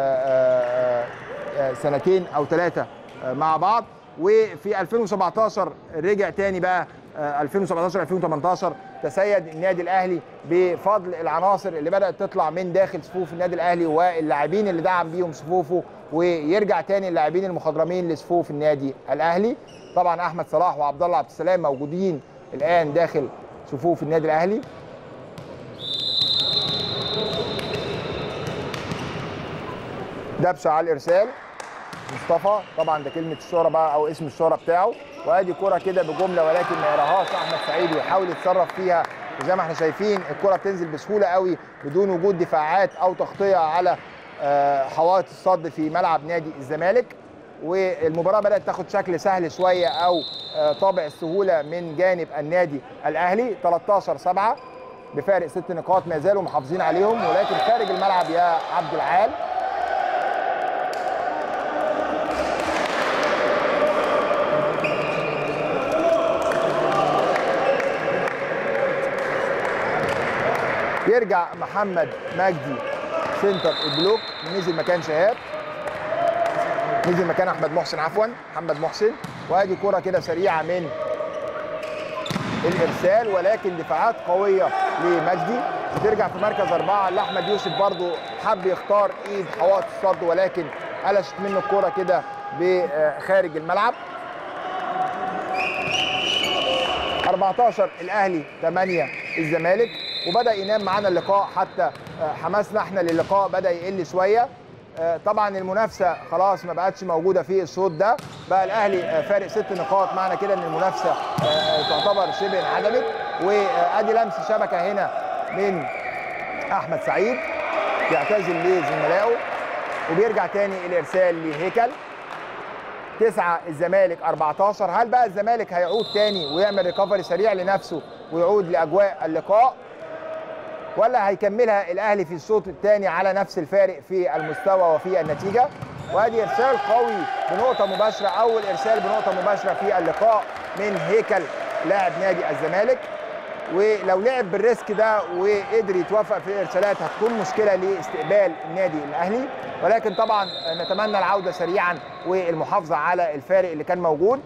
سنتين او ثلاثه مع بعض وفي 2017 رجع تاني بقى 2017 2018 تسيد النادي الاهلي بفضل العناصر اللي بدات تطلع من داخل صفوف النادي الاهلي واللاعبين اللي دعم بيهم صفوفه ويرجع تاني اللاعبين المخضرمين لصفوف النادي الاهلي طبعا احمد صلاح وعبد الله عبد السلام موجودين الان داخل صفوف النادي الاهلي دبشه على الارسال مصطفى طبعا ده كلمه الشهره بقى او اسم الشهره بتاعه وادي كره كده بجمله ولكن ما يراهاش احمد سعيد ويحاول يتصرف فيها وزي ما احنا شايفين الكره بتنزل بسهوله قوي بدون وجود دفاعات او تغطيه على حوائط الصد في ملعب نادي الزمالك والمباراه بدات تاخد شكل سهل شويه او طابع السهوله من جانب النادي الاهلي 13 7 بفارق ست نقاط ما زالوا محافظين عليهم ولكن خارج الملعب يا عبد العال يرجع محمد مجدي سنتر البلوك نزل مكان شهاب نزل مكان احمد محسن عفوا محمد محسن وادي كره كده سريعه من الارسال ولكن دفاعات قويه لمجدي بترجع في مركز اربعه لاحمد يوسف برضو حب يختار ايد حوائط الصد ولكن قلشت منه الكره كده خارج الملعب 14 الاهلي 8 الزمالك وبدا ينام معانا اللقاء حتى حماسنا احنا للقاء بدا يقل شويه طبعا المنافسه خلاص ما بقتش موجوده في الصوت ده بقى الاهلي فارق ست نقاط معنى كده ان المنافسه تعتبر شبه انعدمت وادي لمس شبكه هنا من احمد سعيد يعتذر لزملائه وبيرجع تاني الارسال لهيكل تسعة الزمالك 14 هل بقى الزمالك هيعود تاني ويعمل ريكفري سريع لنفسه ويعود لاجواء اللقاء ولا هيكملها الاهلي في الشوط الثاني على نفس الفارق في المستوى وفي النتيجه وادي ارسال قوي بنقطه مباشره اول ارسال بنقطه مباشره في اللقاء من هيكل لاعب نادي الزمالك ولو لعب بالريسك ده وقدر يتوفق في الارسالات هتكون مشكله لاستقبال النادي الاهلي ولكن طبعا نتمنى العوده سريعا والمحافظه على الفارق اللي كان موجود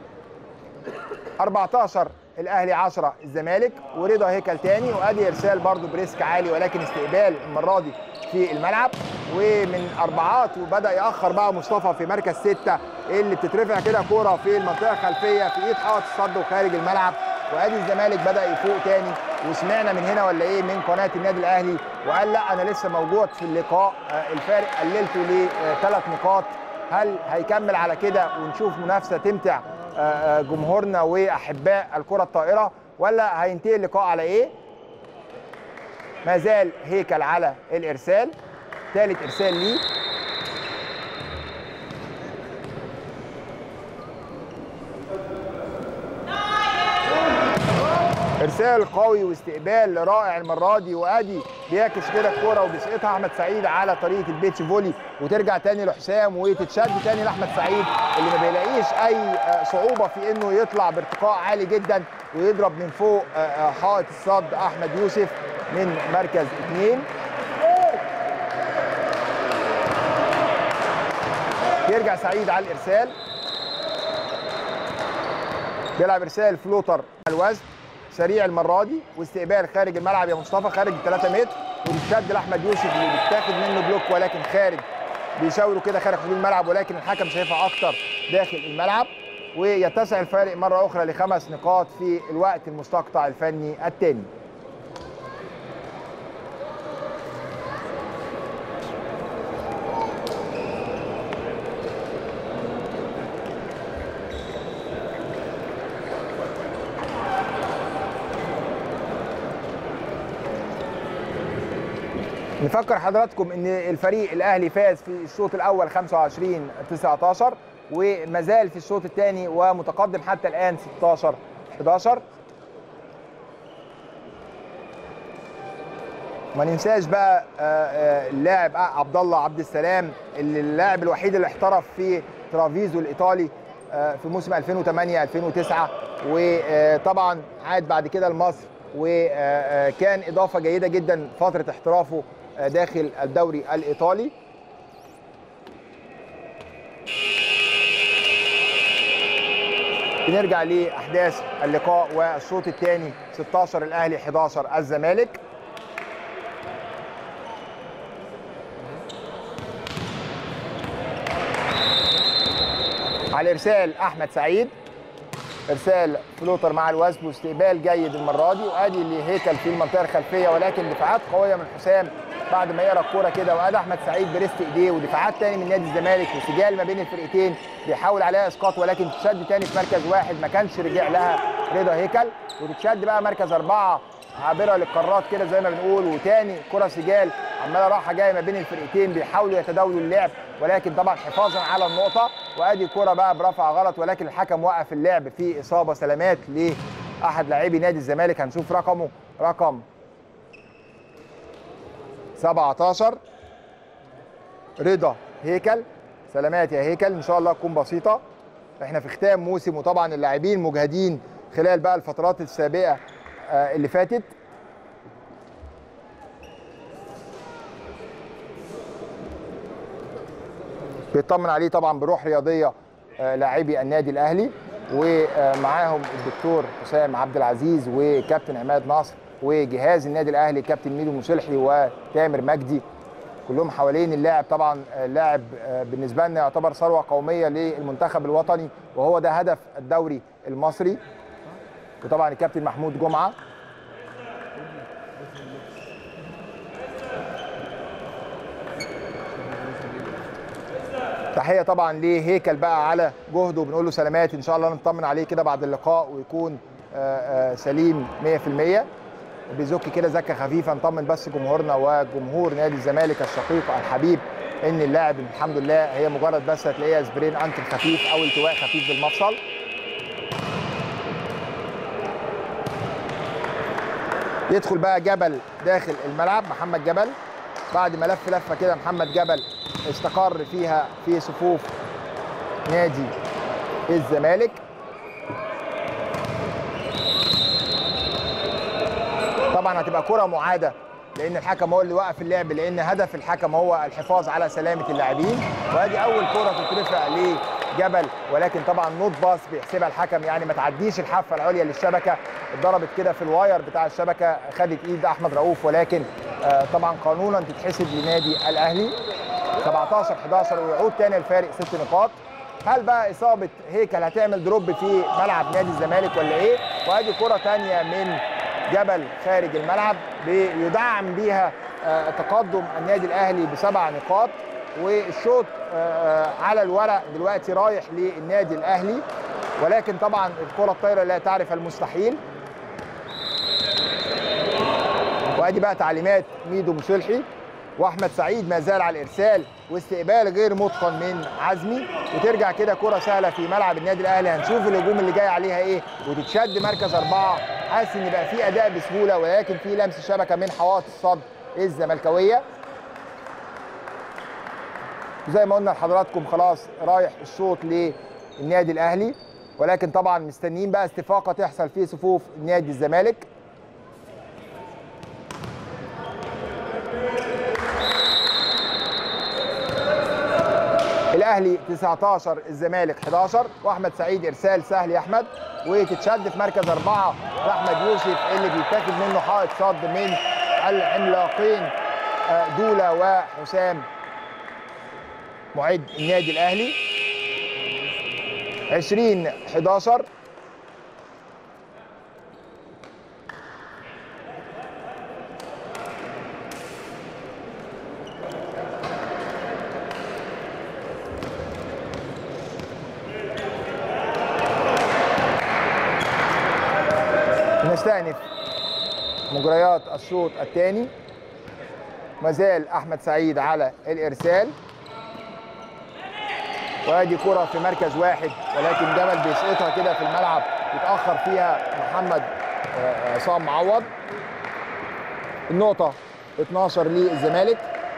14 الاهلي 10 الزمالك ورضا هيكل تاني وادي ارسال برضو بريسك عالي ولكن استقبال المره دي في الملعب ومن اربعات وبدا ياخر بقى مصطفى في مركز سته اللي بتترفع كده كوره في المنطقه الخلفيه في ايد حائط الصد وخارج الملعب وادي الزمالك بدا يفوق تاني وسمعنا من هنا ولا ايه من قناه النادي الاهلي وقال لا انا لسه موجود في اللقاء الفارق قللته لثلاث نقاط هل هيكمل على كده ونشوف منافسه تمتع جمهورنا واحباء الكره الطائره ولا هينتهي اللقاء على ايه؟ ما زال هيكل على الارسال ثالث ارسال ليه ارسال قوي واستقبال رائع المره دي وادي بيعكس كده الكوره وبيسقطها احمد سعيد على طريقه البيتش فولي وترجع تاني لحسام وتتشد تاني لاحمد سعيد اللي ما بيلاقيش اي صعوبه في انه يطلع بارتقاء عالي جدا ويضرب من فوق حائط الصد احمد يوسف من مركز اثنين يرجع سعيد على الارسال بيلعب ارسال فلوتر على الوزن سريع المره دي واستقبال خارج الملعب يا مصطفى خارج 3 متر وبيتشد لاحمد يوسف اللي بيتاخد منه بلوك ولكن خارج بيشاوروا كده خارج حدود الملعب ولكن الحكم شايفها اكتر داخل الملعب ويتسع الفارق مره اخرى لخمس نقاط في الوقت المستقطع الفني الثاني نفكر حضراتكم ان الفريق الاهلي فاز في الشوط الاول 25 19 وما زال في الشوط الثاني ومتقدم حتى الان 16 11 ما ننساش بقى آه، آه، اللاعب عبد الله عبد السلام اللي اللاعب الوحيد اللي احترف في ترافيزو الايطالي آه، في موسم 2008 2009 وطبعا عاد بعد كده لمصر وكان اضافه جيده جدا فتره احترافه آه، داخل الدوري الايطالي بنرجع لاحداث اللقاء والشوط الثاني 16 الاهلي 11 الزمالك على الارسال احمد سعيد ارسال فلوتر مع الوثب واستقبال جيد المره دي وادي لهيكل في المنطقه الخلفيه ولكن دفاعات قويه من حسام بعد ما يقرا الكوره كده وادي احمد سعيد بريست ايديه ودفاعات تاني من نادي الزمالك وسجال ما بين الفرقتين بيحاول عليها اسقاط ولكن تشد تاني في مركز واحد ما كانش رجع لها رضا هيكل وتتشد بقى مركز اربعه عابره للقارات كده زي ما بنقول وتاني كره سجال عماله رايحه جايه ما بين الفرقتين بيحاولوا يتداولوا اللعب ولكن طبعا حفاظا على النقطه وادي كره بقى برفع غلط ولكن الحكم وقف اللعب في اصابه سلامات لاحد لاعبي نادي الزمالك هنشوف رقمه رقم 17 رضا هيكل سلامات يا هيكل ان شاء الله تكون بسيطه احنا في ختام موسم وطبعا اللاعبين مجهدين خلال بقى الفترات السابقه آه، اللي فاتت بيطمن عليه طبعا بروح رياضيه آه، لاعبي النادي الاهلي ومعاهم الدكتور حسام عبد العزيز وكابتن عماد ناصر وجهاز النادي الاهلي كابتن ميدو مصلحي وتامر مجدي كلهم حوالين اللاعب طبعا آه، لاعب آه، بالنسبه لنا يعتبر ثروه قوميه للمنتخب الوطني وهو ده هدف الدوري المصري وطبعا الكابتن محمود جمعه تحيه طبعا لهيكل بقى على جهده بنقول له سلامات ان شاء الله نطمن عليه كده بعد اللقاء ويكون آه، آه، سليم 100% بيزك كده زكه خفيفه نطمن بس جمهورنا وجمهور نادي الزمالك الشقيق الحبيب ان اللاعب الحمد لله هي مجرد بس هتلاقيها سبرين انكل خفيف او التواء خفيف بالمفصل يدخل بقى جبل داخل الملعب محمد جبل بعد ما لف لفه كده محمد جبل استقر فيها في صفوف نادي الزمالك طبعا هتبقى كره معاده لان الحكم هو اللي وقف اللعب لان هدف الحكم هو الحفاظ على سلامه اللاعبين وادي اول كره تترفع لجبل ولكن طبعا نوت باص بيحسبها الحكم يعني ما تعديش الحافه العليا للشبكه اتضربت كده في الواير بتاع الشبكه خدت ايد احمد رؤوف ولكن آه، طبعا قانونا تتحسب لنادي الاهلي 17 11 ويعود تاني الفارق ست نقاط هل بقى اصابه هيكل هتعمل دروب في ملعب نادي الزمالك ولا ايه وادي كره تانية من جبل خارج الملعب بيدعم بيها آه، تقدم النادي الاهلي بسبع نقاط والشوط آه، على الورق دلوقتي رايح للنادي الاهلي ولكن طبعا الكره الطايره لا تعرف المستحيل وادي بقى تعليمات ميدو مصلحي واحمد سعيد ما زال على الارسال واستقبال غير متقن من عزمي وترجع كده كره سهله في ملعب النادي الاهلي هنشوف الهجوم اللي جاي عليها ايه وتتشد مركز اربعه حاسس ان بقى في اداء بسهوله ولكن في لمس شبكه من حوائط الصد الزملكاويه زي ما قلنا لحضراتكم خلاص رايح الشوط للنادي الاهلي ولكن طبعا مستنيين بقى استفاقه تحصل في صفوف نادي الزمالك الاهلي 19 الزمالك 11 واحمد سعيد ارسال سهل يا احمد وتتشد في مركز اربعه لاحمد يوسف اللي بيتاخد منه حائط صد من العملاقين آه، دولا وحسام معد النادي الاهلي 20 11 نستأنف مجريات الشوط الثاني ما زال احمد سعيد على الارسال وادي كره في مركز واحد ولكن جبل بيسقطها كده في الملعب يتاخر فيها محمد آه، عصام معوض النقطه 12 للزمالك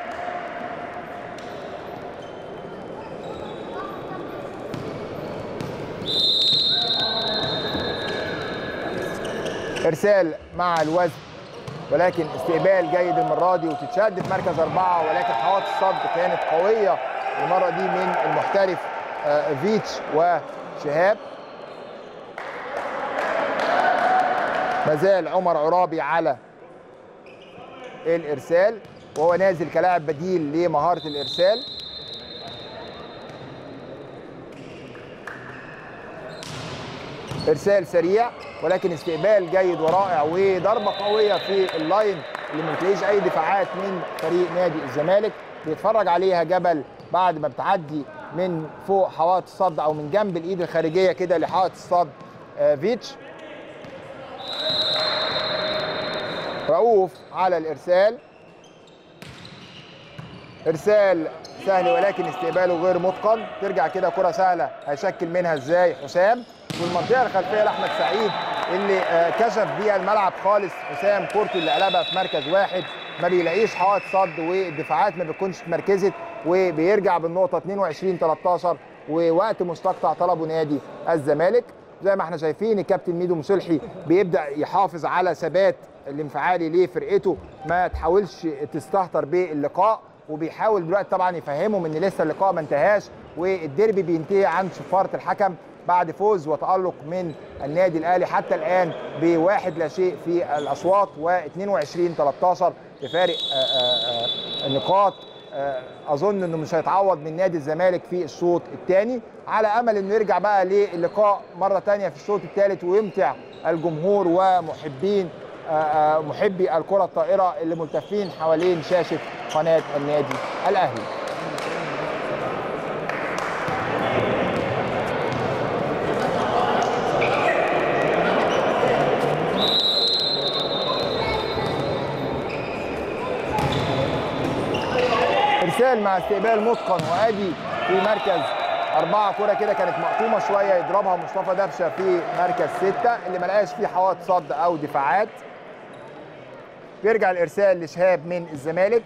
ارسال مع الوزن ولكن استقبال جيد المره دي وتتشد في مركز اربعه ولكن حوادث الصد كانت قويه المره دي من المحترف آه، فيتش وشهاب مازال عمر عرابي على الارسال وهو نازل كلاعب بديل لمهاره الارسال ارسال سريع ولكن استقبال جيد ورائع وضربه قويه في اللاين اللي ما بتلاقيش اي دفاعات من فريق نادي الزمالك بيتفرج عليها جبل بعد ما بتعدي من فوق حوائط الصد او من جنب الايد الخارجيه كده لحائط الصد آه، فيتش رؤوف على الارسال ارسال سهل ولكن استقباله غير متقن ترجع كده كره سهله هيشكل منها ازاي حسام والمنطقه الخلفيه لاحمد سعيد اللي آه، كشف بيها الملعب خالص حسام كورته اللي قلبها في مركز واحد ما بيلاقيش حائط صد والدفاعات ما بتكونش اتمركزت وبيرجع بالنقطه 22 13 ووقت مستقطع طلبه نادي الزمالك زي ما احنا شايفين الكابتن ميدو مصلحي بيبدا يحافظ على ثبات الانفعالي لفرقته ما تحاولش تستهتر باللقاء وبيحاول دلوقتي طبعا يفهمهم ان لسه اللقاء ما انتهاش والديربي بينتهي عن صفاره الحكم بعد فوز وتالق من النادي الاهلي حتى الان بواحد لا شيء في الاصوات و22 13 بفارق آه، آه، آه، نقاط آه، اظن انه مش هيتعوض من نادي الزمالك في الشوط الثاني على امل انه يرجع بقى للقاء مره ثانيه في الشوط الثالث ويمتع الجمهور ومحبين آه، آه، محبي الكره الطائره اللي ملتفين حوالين شاشه قناه النادي الاهلي ارسال مع استقبال متقن وادي في مركز أربعة كرة كده كانت مقطومة شوية يضربها مصطفى دبشة في مركز ستة اللي ما لقاش فيه حوائط صد أو دفاعات بيرجع الإرسال لشهاب من الزمالك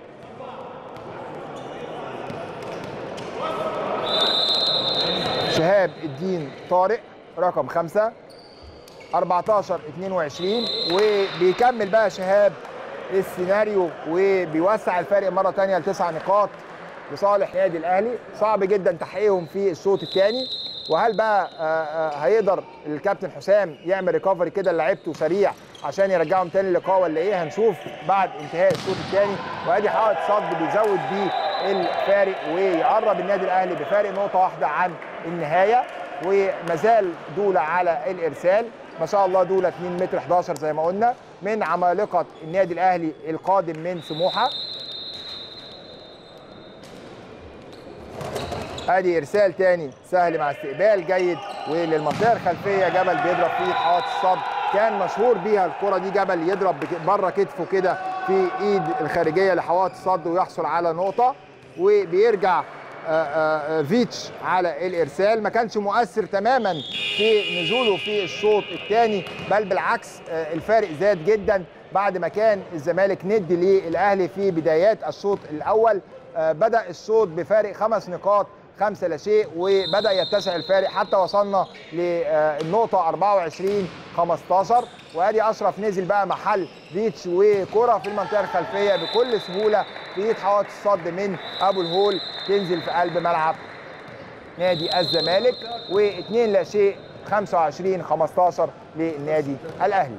شهاب الدين طارق رقم خمسة 14 22 وبيكمل بقى شهاب السيناريو وبيوسع الفارق مره ثانيه لتسع نقاط لصالح نادي الاهلي صعب جدا تحقيقهم في الشوط الثاني وهل بقى آه، آه، هيقدر الكابتن حسام يعمل ريكفري كده لعيبته سريع عشان يرجعهم تاني اللقاء ولا ايه هنشوف بعد انتهاء الشوط الثاني وادي حائط صد بيزود بيه الفارق ويقرب النادي الاهلي بفارق نقطه واحده عن النهايه ومازال دوله على الارسال ما شاء الله دوله 2 متر 11 زي ما قلنا من عمالقه النادي الاهلي القادم من سموحه ادي ارسال تاني سهل مع استقبال جيد وللمنطقه الخلفيه جبل بيضرب فيه حائط الصد كان مشهور بيها الكره دي جبل يضرب بك- بره كتفه كده في ايد الخارجيه لحوائط الصد ويحصل على نقطه وبيرجع آه، آه، فيتش على الارسال ما كانش مؤثر تماما في نزوله في الشوط الثاني بل بالعكس آه، الفارق زاد جدا بعد ما كان الزمالك ندي للاهلي في بدايات الشوط الاول آه، بدا الشوط بفارق خمس نقاط خمسة لا شيء وبدا يتسع الفارق حتى وصلنا للنقطه 24 15 وادي اشرف نزل بقى محل فيتش وكره في المنطقه الخلفيه بكل سهوله في ايد حوائط الصد من ابو الهول تنزل في قلب ملعب نادي الزمالك واثنين لا شيء 25 15 للنادي الاهلي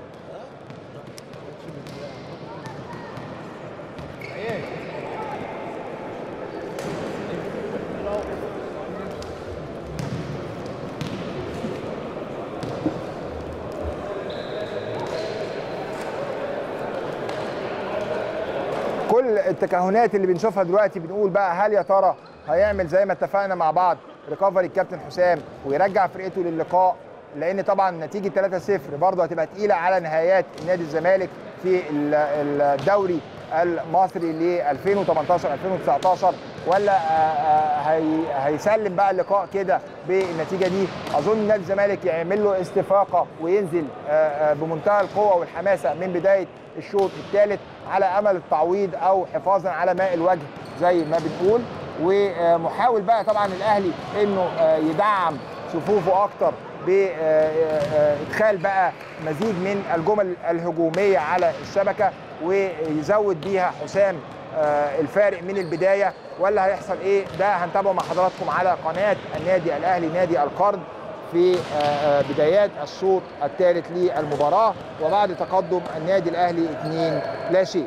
كل التكهنات اللي بنشوفها دلوقتي بنقول بقى هل يا ترى هيعمل زي ما اتفقنا مع بعض ريكفري الكابتن حسام ويرجع فرقته للقاء لان طبعا نتيجه 3-0 برضه هتبقى تقيله على نهايات نادي الزمالك في ال- الدوري المصري ل 2018 2019 ولا هي هيسلم بقى اللقاء كده بالنتيجه دي اظن نادي الزمالك يعمل له استفاقه وينزل بمنتهى القوه والحماسه من بدايه الشوط الثالث على امل التعويض او حفاظا على ماء الوجه زي ما بنقول ومحاول بقى طبعا الاهلي انه يدعم صفوفه اكتر بادخال بقى مزيج من الجمل الهجوميه على الشبكه ويزود بيها حسام الفارق من البدايه ولا هيحصل ايه ده هنتابعه مع حضراتكم على قناه النادي الاهلي نادي القرن في بدايات الشوط الثالث للمباراه وبعد تقدم النادي الاهلي 2 لا شيء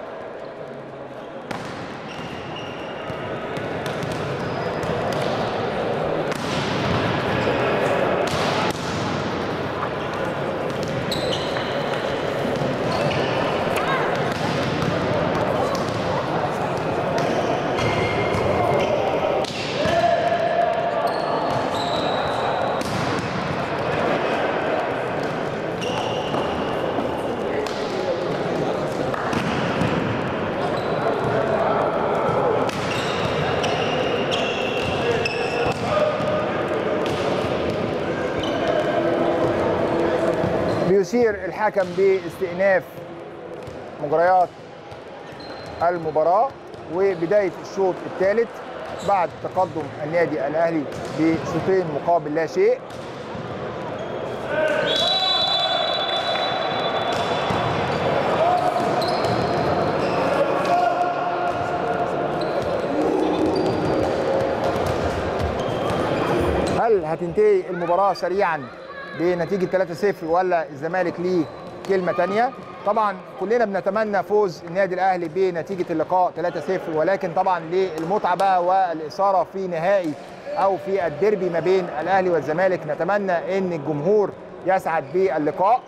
بيشير الحكم باستئناف مجريات المباراة وبداية الشوط الثالث بعد تقدم النادي الأهلي بشوطين مقابل لا شيء هل هتنتهي المباراة سريعا بنتيجه 3-0 ولا الزمالك ليه كلمه ثانيه طبعا كلنا بنتمنى فوز النادي الاهلي بنتيجه اللقاء 3-0 ولكن طبعا للمتعه بقى والاثاره في نهائي او في الديربي ما بين الاهلي والزمالك نتمنى ان الجمهور يسعد باللقاء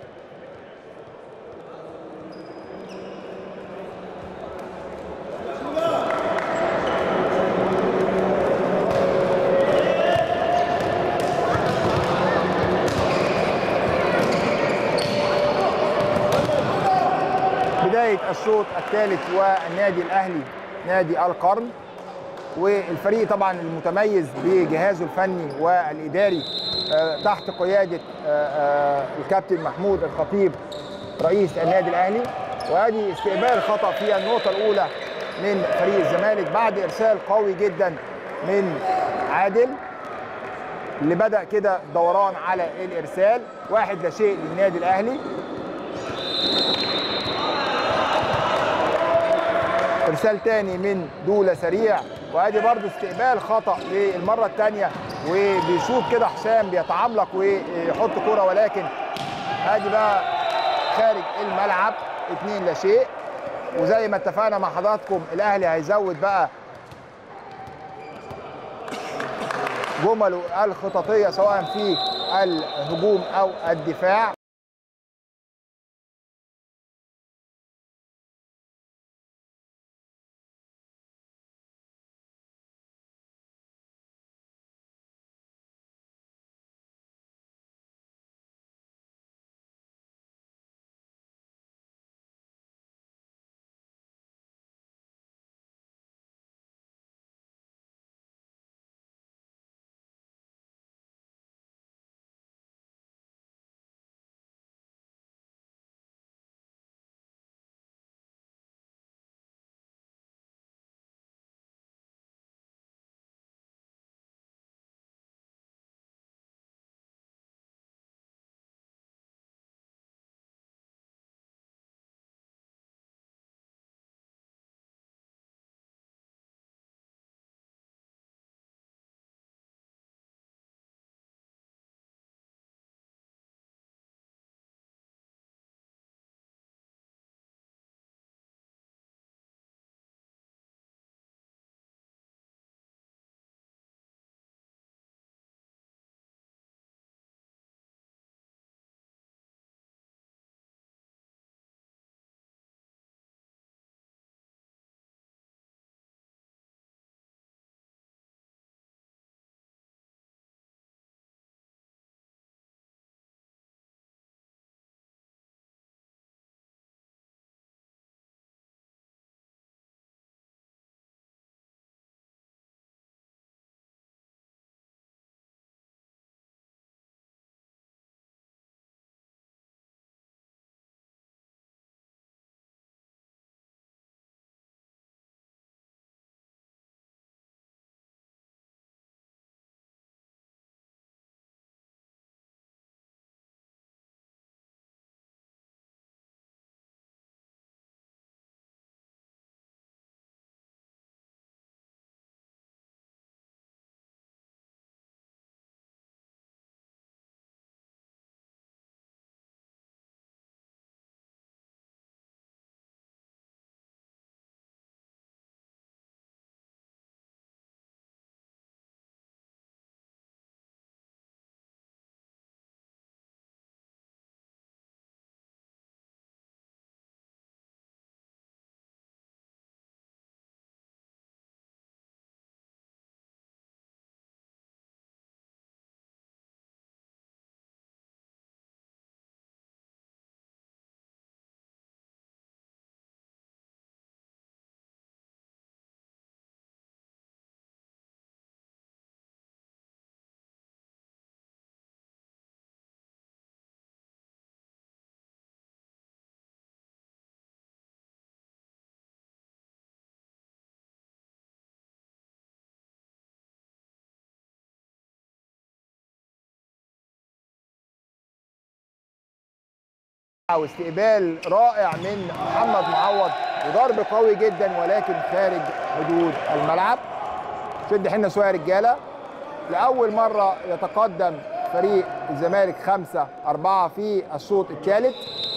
بداية الشوط الثالث والنادي الأهلي نادي القرن والفريق طبعا المتميز بجهازه الفني والإداري تحت قيادة الكابتن محمود الخطيب رئيس النادي الأهلي وادي استقبال خطأ في النقطة الأولى من فريق الزمالك بعد إرسال قوي جدا من عادل اللي بدأ كده دوران على الإرسال واحد لا شيء للنادي الأهلي ارسال تاني من دوله سريع وادي برضو استقبال خطا للمره الثانيه وبيشوط كده حسام بيتعملق ويحط كوره ولكن ادي بقى خارج الملعب اتنين لا شيء وزي ما اتفقنا مع حضراتكم الاهلي هيزود بقى جمله الخططيه سواء في الهجوم او الدفاع واستقبال رائع من محمد معوض وضرب قوي جدا ولكن خارج حدود الملعب شد حنا شويه يا رجاله لاول مره يتقدم فريق الزمالك 5 4 في الشوط الثالث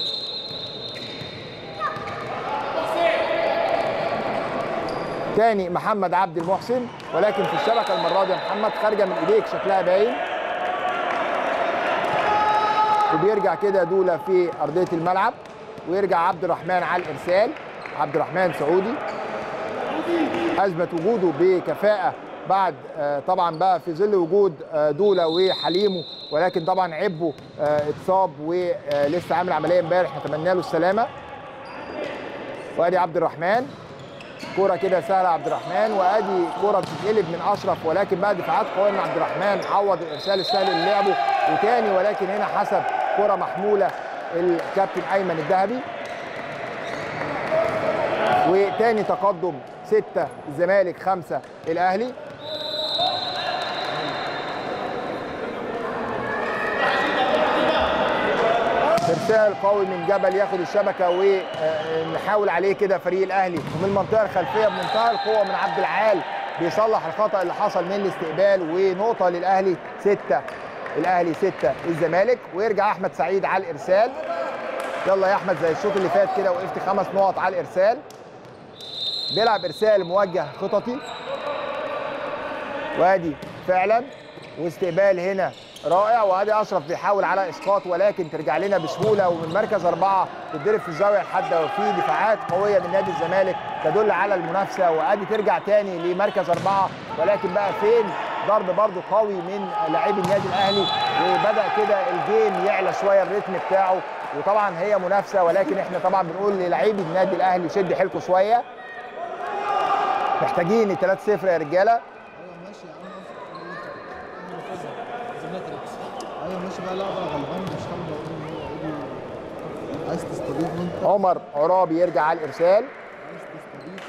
تاني محمد عبد المحسن ولكن في الشبكه المره دي يا محمد خارجه من ايديك شكلها باين وبيرجع كده دوله في ارضيه الملعب ويرجع عبد الرحمن على الارسال عبد الرحمن سعودي اثبت وجوده بكفاءه بعد آه، طبعا بقى في ظل وجود آه، دوله وحليمه ولكن طبعا عبه آه، اتصاب ولسه عامل عمليه امبارح نتمنى له السلامه وادي عبد الرحمن كوره كده سهله عبد الرحمن وادي كوره بتتقلب من اشرف ولكن بقى دفاعات قويه من عبد الرحمن عوض الارسال السهل اللي لعبه وتاني ولكن هنا حسب كوره محموله الكابتن ايمن الذهبي وتاني تقدم ستة الزمالك خمسة الأهلي ارسال قوي من جبل ياخد الشبكه ونحاول عليه كده فريق الاهلي ومن المنطقه الخلفيه بمنتهى القوه من عبد العال بيصلح الخطا اللي حصل من الاستقبال ونقطه للاهلي سته الاهلي سته الزمالك ويرجع احمد سعيد على الارسال يلا يا احمد زي الشوط اللي فات كده وقفت خمس نقط على الارسال بيلعب ارسال موجه خططي وادي فعلا واستقبال هنا رائع وادي اشرف بيحاول على اسقاط ولكن ترجع لنا بسهوله ومن مركز اربعه تتضرب في الزاويه الحاده وفي دفاعات قويه من نادي الزمالك تدل على المنافسه وادي ترجع تاني لمركز اربعه ولكن بقى فين ضرب برضو قوي من لاعبي النادي الاهلي وبدا كده الجيم يعلى شويه الريتم بتاعه وطبعا هي منافسه ولكن احنا طبعا بنقول للاعبي النادي الاهلي شد حيلكم شويه محتاجين 3-0 يا رجاله ايوه ماشي يا عم زمالك ايوه ماشي بقى لا بقى غلبان مش حمد عايز تستضيف وانت عمر عرابي يرجع على الارسال عايز تستضيف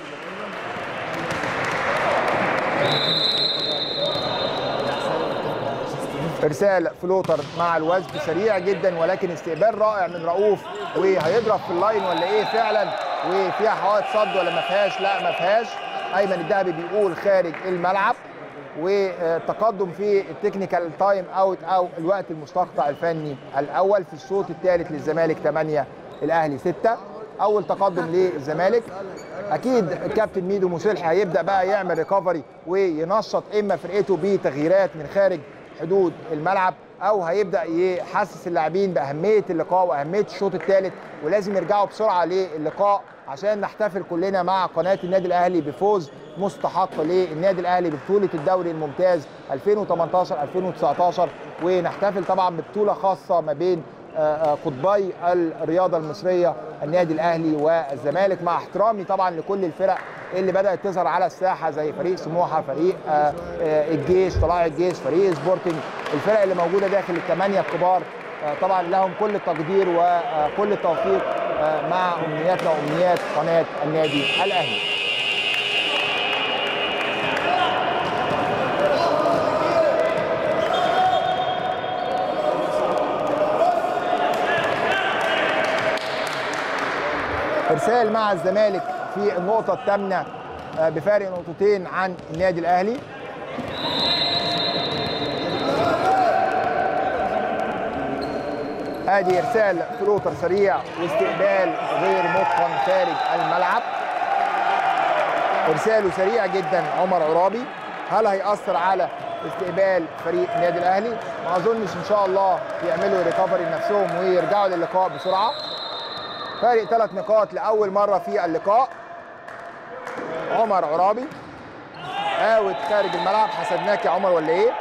ارسال فلوتر مع الوزن سريع جدا ولكن استقبال رائع من رؤوف وهيضرب في اللاين ولا ايه فعلا وفيها حوائط صد ولا ما فيهاش لا ما فيهاش ايمن الذهبي بيقول خارج الملعب وتقدم في التكنيكال تايم اوت او الوقت المستقطع الفني الاول في الشوط الثالث للزمالك 8 الاهلي 6 اول تقدم للزمالك اكيد الكابتن ميدو مسلحي هيبدا بقى يعمل ريكفري وينشط اما فرقته بتغييرات من خارج حدود الملعب او هيبدا يحسس اللاعبين باهميه اللقاء واهميه الشوط الثالث ولازم يرجعوا بسرعه للقاء عشان نحتفل كلنا مع قناه النادي الاهلي بفوز مستحق للنادي الاهلي ببطوله الدوري الممتاز 2018 2019 ونحتفل طبعا ببطوله خاصه ما بين آه، آه، قطبي الرياضه المصريه النادي الاهلي والزمالك مع احترامي طبعا لكل الفرق اللي بدات تظهر على الساحه زي فريق سموحه فريق آه، آه، الجيش طلائع الجيش فريق سبورتنج الفرق اللي موجوده داخل الثمانيه الكبار آه، طبعا لهم كل التقدير وكل التوفيق آه، مع امنياتنا وامنيات قناه النادي الاهلي ارسال مع الزمالك في النقطه الثامنه آه، بفارق نقطتين عن النادي الاهلي ادي ارسال فلوتر سريع واستقبال غير متقن خارج الملعب ارساله سريع جدا عمر عرابي هل هيأثر على استقبال فريق النادي الاهلي ما اظنش ان شاء الله يعملوا ريكفري لنفسهم ويرجعوا للقاء بسرعه فارق ثلاث نقاط لاول مره في اللقاء عمر عرابي اوت خارج الملعب حسبناك يا عمر ولا ايه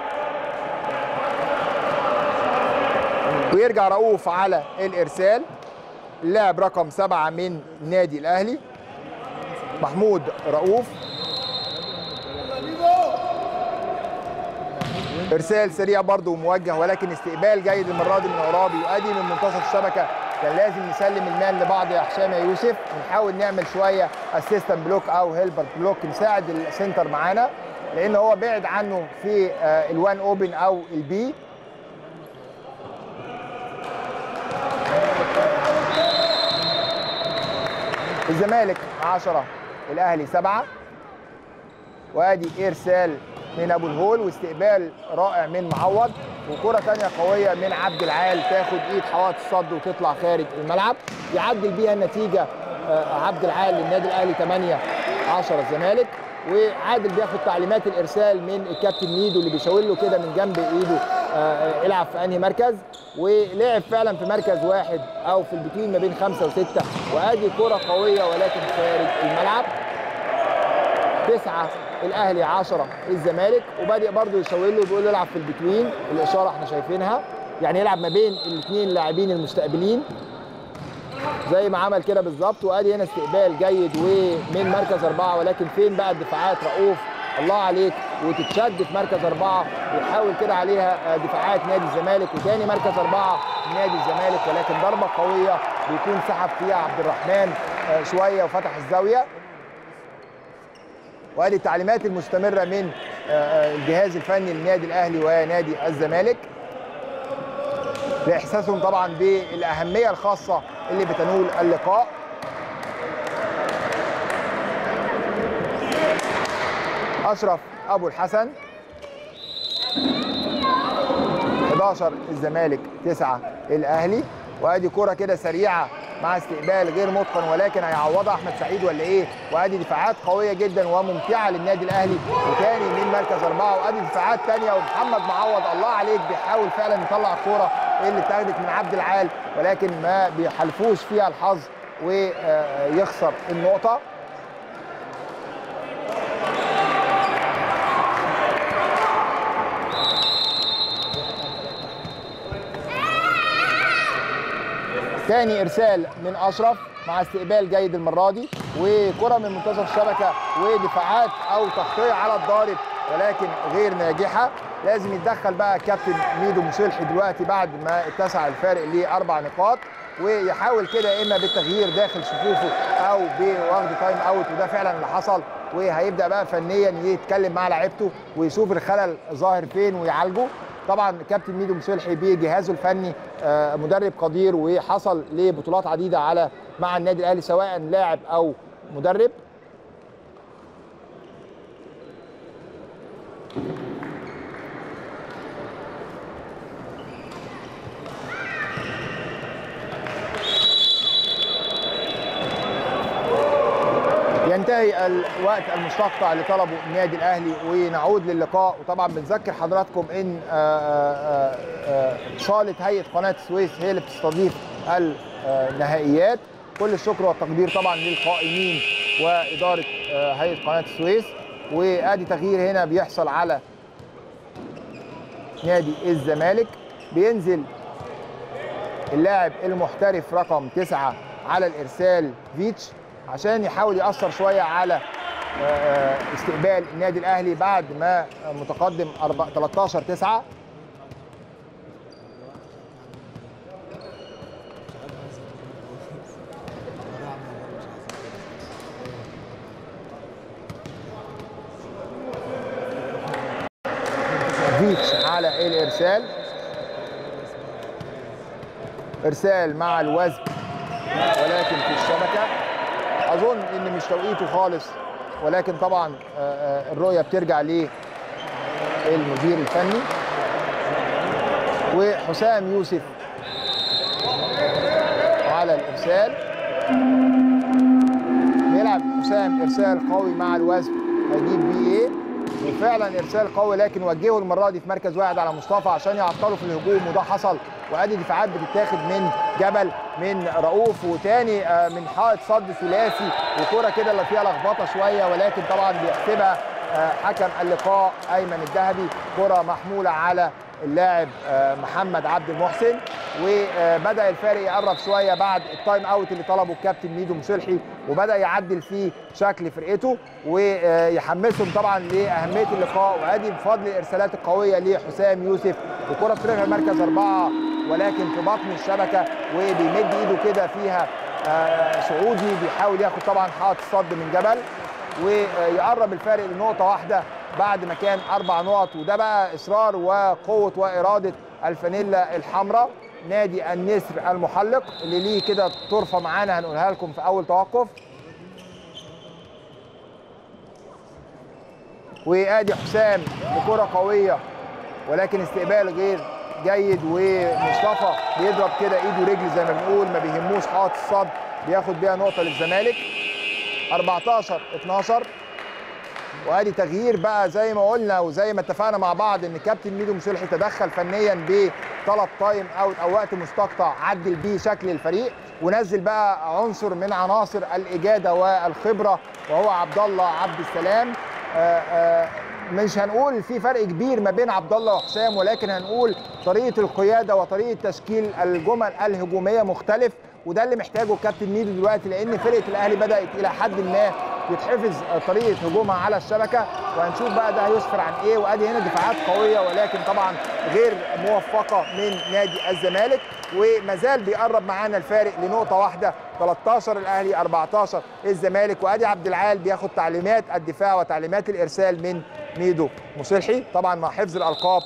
ويرجع رؤوف على الارسال اللاعب رقم سبعة من نادي الاهلي محمود رؤوف ارسال سريع برضه وموجه ولكن استقبال جيد المره دي من عرابي وادي من منتصف الشبكه كان لازم نسلم المان لبعض يا حسام يا يوسف ونحاول نعمل شويه اسيستنت بلوك او هيلبر بلوك نساعد السنتر معانا لان هو بعد عنه في آه، الوان اوبن او البي الزمالك 10 الاهلي 7 وادي ارسال من ابو الهول واستقبال رائع من معوض وكره ثانيه قويه من عبد العال تاخد ايد حوائط الصد وتطلع خارج الملعب يعدل بيها النتيجه آه، عبد العال للنادي الاهلي 8 10 الزمالك وعادل بياخد تعليمات الارسال من الكابتن ميدو اللي بيشاور له كده من جنب ايده آه، آه، العب في انهي مركز ولعب فعلا في مركز واحد او في البتوين ما بين خمسه وسته وادي كره قويه ولكن خارج الملعب تسعة الاهلي 10 الزمالك وبادئ برضه يشاور له بيقول له العب في البتوين الاشاره احنا شايفينها يعني يلعب ما بين الاثنين لاعبين المستقبلين زي ما عمل كده بالظبط وادي هنا استقبال جيد ومن مركز اربعه ولكن فين بقى الدفاعات رؤوف الله عليك وتتشد في مركز اربعه ويحاول كده عليها آه، دفاعات نادي الزمالك وتاني مركز اربعه نادي الزمالك ولكن ضربه قويه بيكون سحب فيها عبد الرحمن آه، شويه وفتح الزاويه وادي التعليمات المستمره من آه، آه، الجهاز الفني للنادي الاهلي ونادي الزمالك لاحساسهم طبعا بالاهميه الخاصه اللي بتنول اللقاء اشرف ابو الحسن 11 الزمالك 9 الاهلي وادي كره كده سريعه مع استقبال غير متقن ولكن هيعوضها احمد سعيد ولا ايه وادي دفاعات قويه جدا وممتعه للنادي الاهلي وتاني من مركز اربعه وادي دفاعات تانيه ومحمد معوض الله عليك بيحاول فعلا يطلع الكوره اللي اتاخدت من عبد العال ولكن ما بيحالفوش فيها الحظ ويخسر النقطه تاني ارسال من اشرف مع استقبال جيد المره دي وكره من منتصف الشبكه ودفاعات او تغطيه على الضارب ولكن غير ناجحه لازم يتدخل بقى كابتن ميدو مصلحي دلوقتي بعد ما اتسع الفارق لاربع نقاط ويحاول كده اما بالتغيير داخل صفوفه او بواخد تايم اوت وده فعلا اللي حصل وهيبدا بقى فنيا يتكلم مع لعيبته ويشوف الخلل ظاهر فين ويعالجه طبعا كابتن ميدو مصلحي بجهازه الفني آه، مدرب قدير وحصل لبطولات عديده على مع النادي الاهلي سواء لاعب او مدرب ينتهي الوقت المستقطع اللي طلبه النادي الاهلي ونعود للقاء وطبعا بنذكر حضراتكم ان آه، آه، آه، صاله هيئه قناه السويس هي اللي بتستضيف النهائيات كل الشكر والتقدير طبعا للقائمين واداره آه، هيئه قناه السويس وادي تغيير هنا بيحصل على نادي الزمالك بينزل اللاعب المحترف رقم تسعة على الارسال فيتش عشان يحاول ياثر شويه على آه، استقبال النادي الاهلي بعد ما متقدم 13 9 فيتش على الارسال ارسال مع الوزن ولكن في الشبكه اظن ان مش توقيته خالص ولكن طبعا آه، آه، الرؤيه بترجع للمدير الفني وحسام يوسف على الارسال بيلعب حسام ارسال قوي مع الوزن هيجيب بيه ايه وفعلا ارسال قوي لكن وجهه المره دي في مركز واحد على مصطفى عشان يعطله في الهجوم وده حصل وادي دفاعات بتتاخد من جبل من رؤوف وتاني آه، من حائط صد ثلاثي وكره كده اللي فيها لخبطه شويه ولكن طبعا بيحسبها آه، حكم اللقاء ايمن الذهبي كره محموله على اللاعب آه، محمد عبد المحسن وبدا الفارق يقرب شويه بعد التايم اوت اللي طلبه الكابتن ميدو مصلحي وبدا يعدل فيه شكل فرقته ويحمسهم طبعا لاهميه اللقاء وادي بفضل الارسالات القويه لحسام يوسف وكره بترجع مركز اربعه ولكن في بطن الشبكه وبيمد ايده كده فيها آه، سعودي بيحاول ياخد طبعا حائط الصد من جبل ويقرب الفارق لنقطه واحده بعد ما كان اربع نقط وده بقى اصرار وقوه واراده الفانيلا الحمراء نادي النسر المحلق اللي ليه كده طرفه معانا هنقولها لكم في اول توقف وادي حسام بكره قويه ولكن استقبال غير جيد ومصطفى بيضرب كده ايده ورجل زي ما بنقول ما بيهموش حائط الصد بياخد بيها نقطه للزمالك 14 12 وادي تغيير بقى زي ما قلنا وزي ما اتفقنا مع بعض ان كابتن ميدو مصلحي تدخل فنيا بطلب تايم اوت او وقت مستقطع عدل بيه شكل الفريق ونزل بقى عنصر من عناصر الاجاده والخبره وهو عبد الله عبد السلام آآ آآ مش هنقول في فرق كبير ما بين عبد الله وحسام ولكن هنقول طريقه القياده وطريقه تشكيل الجمل الهجوميه مختلف وده اللي محتاجه الكابتن ميدو دلوقتي لان فرقه الاهلي بدات الى حد ما يتحفظ طريقه هجومها على الشبكه وهنشوف بقى ده هيسفر عن ايه وادي هنا دفاعات قويه ولكن طبعا غير موفقه من نادي الزمالك وما زال بيقرب معانا الفارق لنقطه واحده 13 الاهلي 14 الزمالك وادي عبد العال بياخد تعليمات الدفاع وتعليمات الارسال من ميدو مصلحي طبعا مع حفظ الالقاب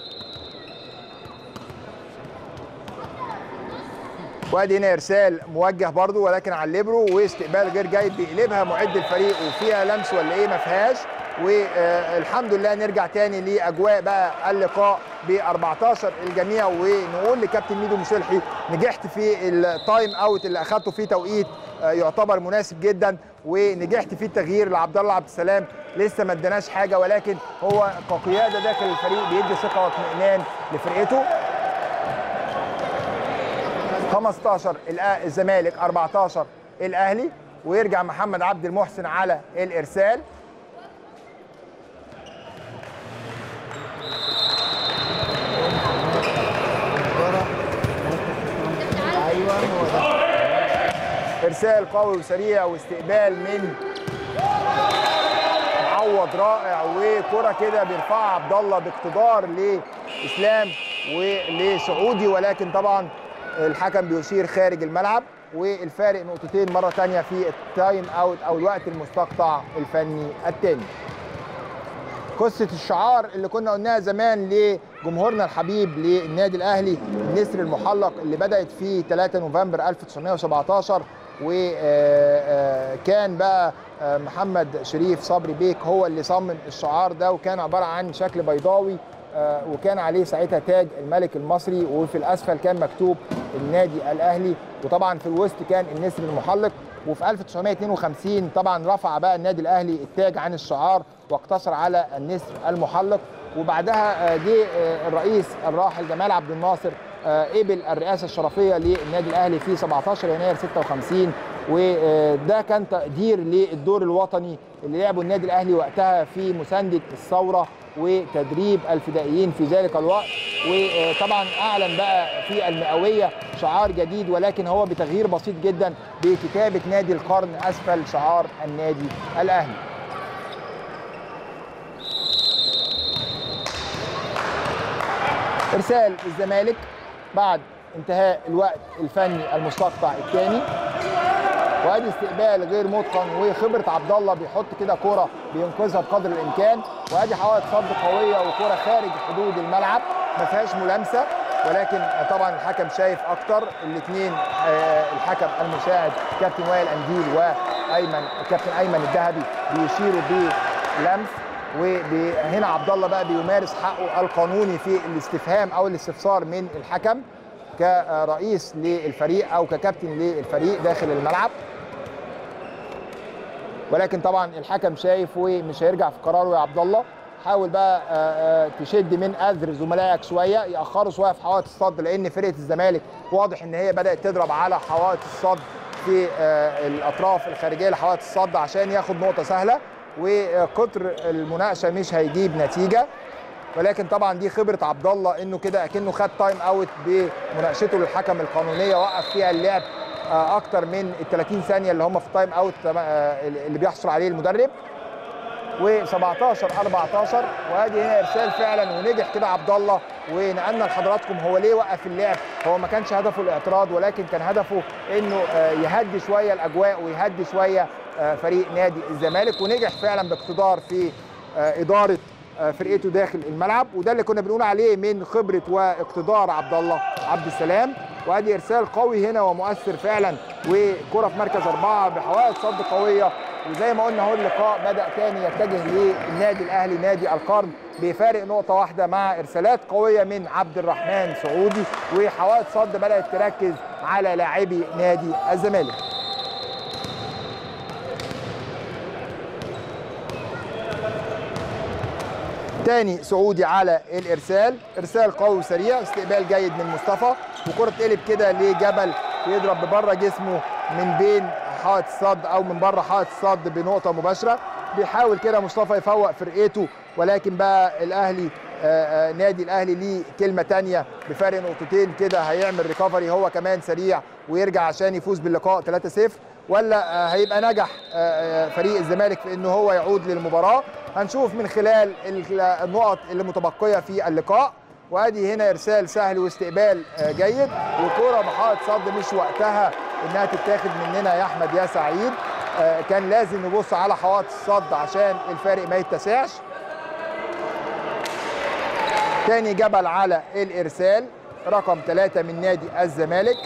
وادي هنا ارسال موجه برضو ولكن على الليبرو واستقبال غير جيد بيقلبها معد الفريق وفيها لمس ولا ايه ما فيهاش والحمد لله نرجع تاني لاجواء بقى اللقاء ب 14 الجميع ونقول لكابتن ميدو مصلحي نجحت في التايم اوت اللي اخدته في توقيت يعتبر مناسب جدا ونجحت في التغيير لعبد الله عبد السلام لسه ما اداناش حاجه ولكن هو كقياده داخل الفريق بيدي ثقه واطمئنان لفرقته 15 الزمالك 14 الاهلي ويرجع محمد عبد المحسن على الارسال ايوه هو ده ارسال قوي وسريع واستقبال من معوض رائع وكره كده بيرفعها عبد الله باقتدار لاسلام ولسعودي ولكن طبعا الحكم بيشير خارج الملعب والفارق نقطتين مره ثانيه في التايم اوت او الوقت المستقطع الفني الثاني قصه الشعار اللي كنا قلناها زمان لجمهورنا الحبيب للنادي الاهلي النسر المحلق اللي بدات في 3 نوفمبر 1917 وكان بقى محمد شريف صبري بيك هو اللي صمم الشعار ده وكان عباره عن شكل بيضاوي وكان عليه ساعتها تاج الملك المصري وفي الاسفل كان مكتوب النادي الاهلي وطبعا في الوسط كان النسر المحلق وفي 1952 طبعا رفع بقى النادي الاهلي التاج عن الشعار واقتصر على النسر المحلق وبعدها جه الرئيس الراحل جمال عبد الناصر قبل الرئاسه الشرفيه للنادي الاهلي في 17 يناير 56 وده كان تقدير للدور الوطني اللي لعبه النادي الاهلي وقتها في مسانده الثوره وتدريب الفدائيين في ذلك الوقت وطبعا اعلن بقى في المئويه شعار جديد ولكن هو بتغيير بسيط جدا بكتابه نادي القرن اسفل شعار النادي الاهلي ارسال الزمالك بعد انتهاء الوقت الفني المستقطع الثاني وادي استقبال غير متقن وخبره عبد الله بيحط كده كوره بينقذها بقدر الامكان وادي حوائط صد قويه وكوره خارج حدود الملعب ما فيهاش ملامسه ولكن طبعا الحكم شايف اكتر الاثنين الحكم المساعد كابتن وائل انديل وايمن كابتن ايمن الذهبي بيشيروا بلمس وهنا عبد الله بقى بيمارس حقه القانوني في الاستفهام او الاستفسار من الحكم كرئيس للفريق او ككابتن للفريق داخل الملعب ولكن طبعا الحكم شايف ومش هيرجع في قراره يا عبد الله حاول بقى تشد من اذر زملائك شويه ياخروا شويه في حوائط الصد لان فرقه الزمالك واضح ان هي بدات تضرب على حوائط الصد في الاطراف الخارجيه لحوائط الصد عشان ياخد نقطه سهله وكتر المناقشه مش هيجيب نتيجه ولكن طبعا دي خبره عبد الله انه كده اكنه خد تايم اوت بمناقشته للحكم القانونيه وقف فيها اللعب اكتر من ال 30 ثانيه اللي هم في التايم اوت اللي بيحصل عليه المدرب و17 14 وادي هنا ارسال فعلا ونجح كده عبد الله ونقلنا لحضراتكم هو ليه وقف اللعب هو ما كانش هدفه الاعتراض ولكن كان هدفه انه يهدي شويه الاجواء ويهدي شويه فريق نادي الزمالك ونجح فعلا باقتدار في اداره فرقته داخل الملعب وده اللي كنا بنقول عليه من خبره واقتدار عبد الله عبد السلام وادي ارسال قوي هنا ومؤثر فعلا وكره في مركز اربعه بحوائط صد قويه وزي ما قلنا هو اللقاء بدا تاني يتجه للنادي الاهلي نادي القرن بفارق نقطه واحده مع ارسالات قويه من عبد الرحمن سعودي وحوائط صد بدات تركز على لاعبي نادي الزمالك تاني سعودي على الارسال ارسال قوي وسريع استقبال جيد من مصطفى وكره تقلب كده لجبل يضرب ببره جسمه من بين حائط الصد او من بره حائط الصد بنقطه مباشره بيحاول كده مصطفى يفوق فرقته ولكن بقى الاهلي آآ آآ نادي الاهلي ليه كلمه تانية بفرق نقطتين كده هيعمل ريكفري هو كمان سريع ويرجع عشان يفوز باللقاء 3-0 ولا هيبقى نجح فريق الزمالك في انه هو يعود للمباراه هنشوف من خلال النقط اللي متبقيه في اللقاء وادي هنا ارسال سهل واستقبال جيد وكره بحائط صد مش وقتها انها تتاخد مننا يا احمد يا سعيد كان لازم نبص على حوائط الصد عشان الفارق ما يتسعش تاني جبل على الارسال رقم ثلاثة من نادي الزمالك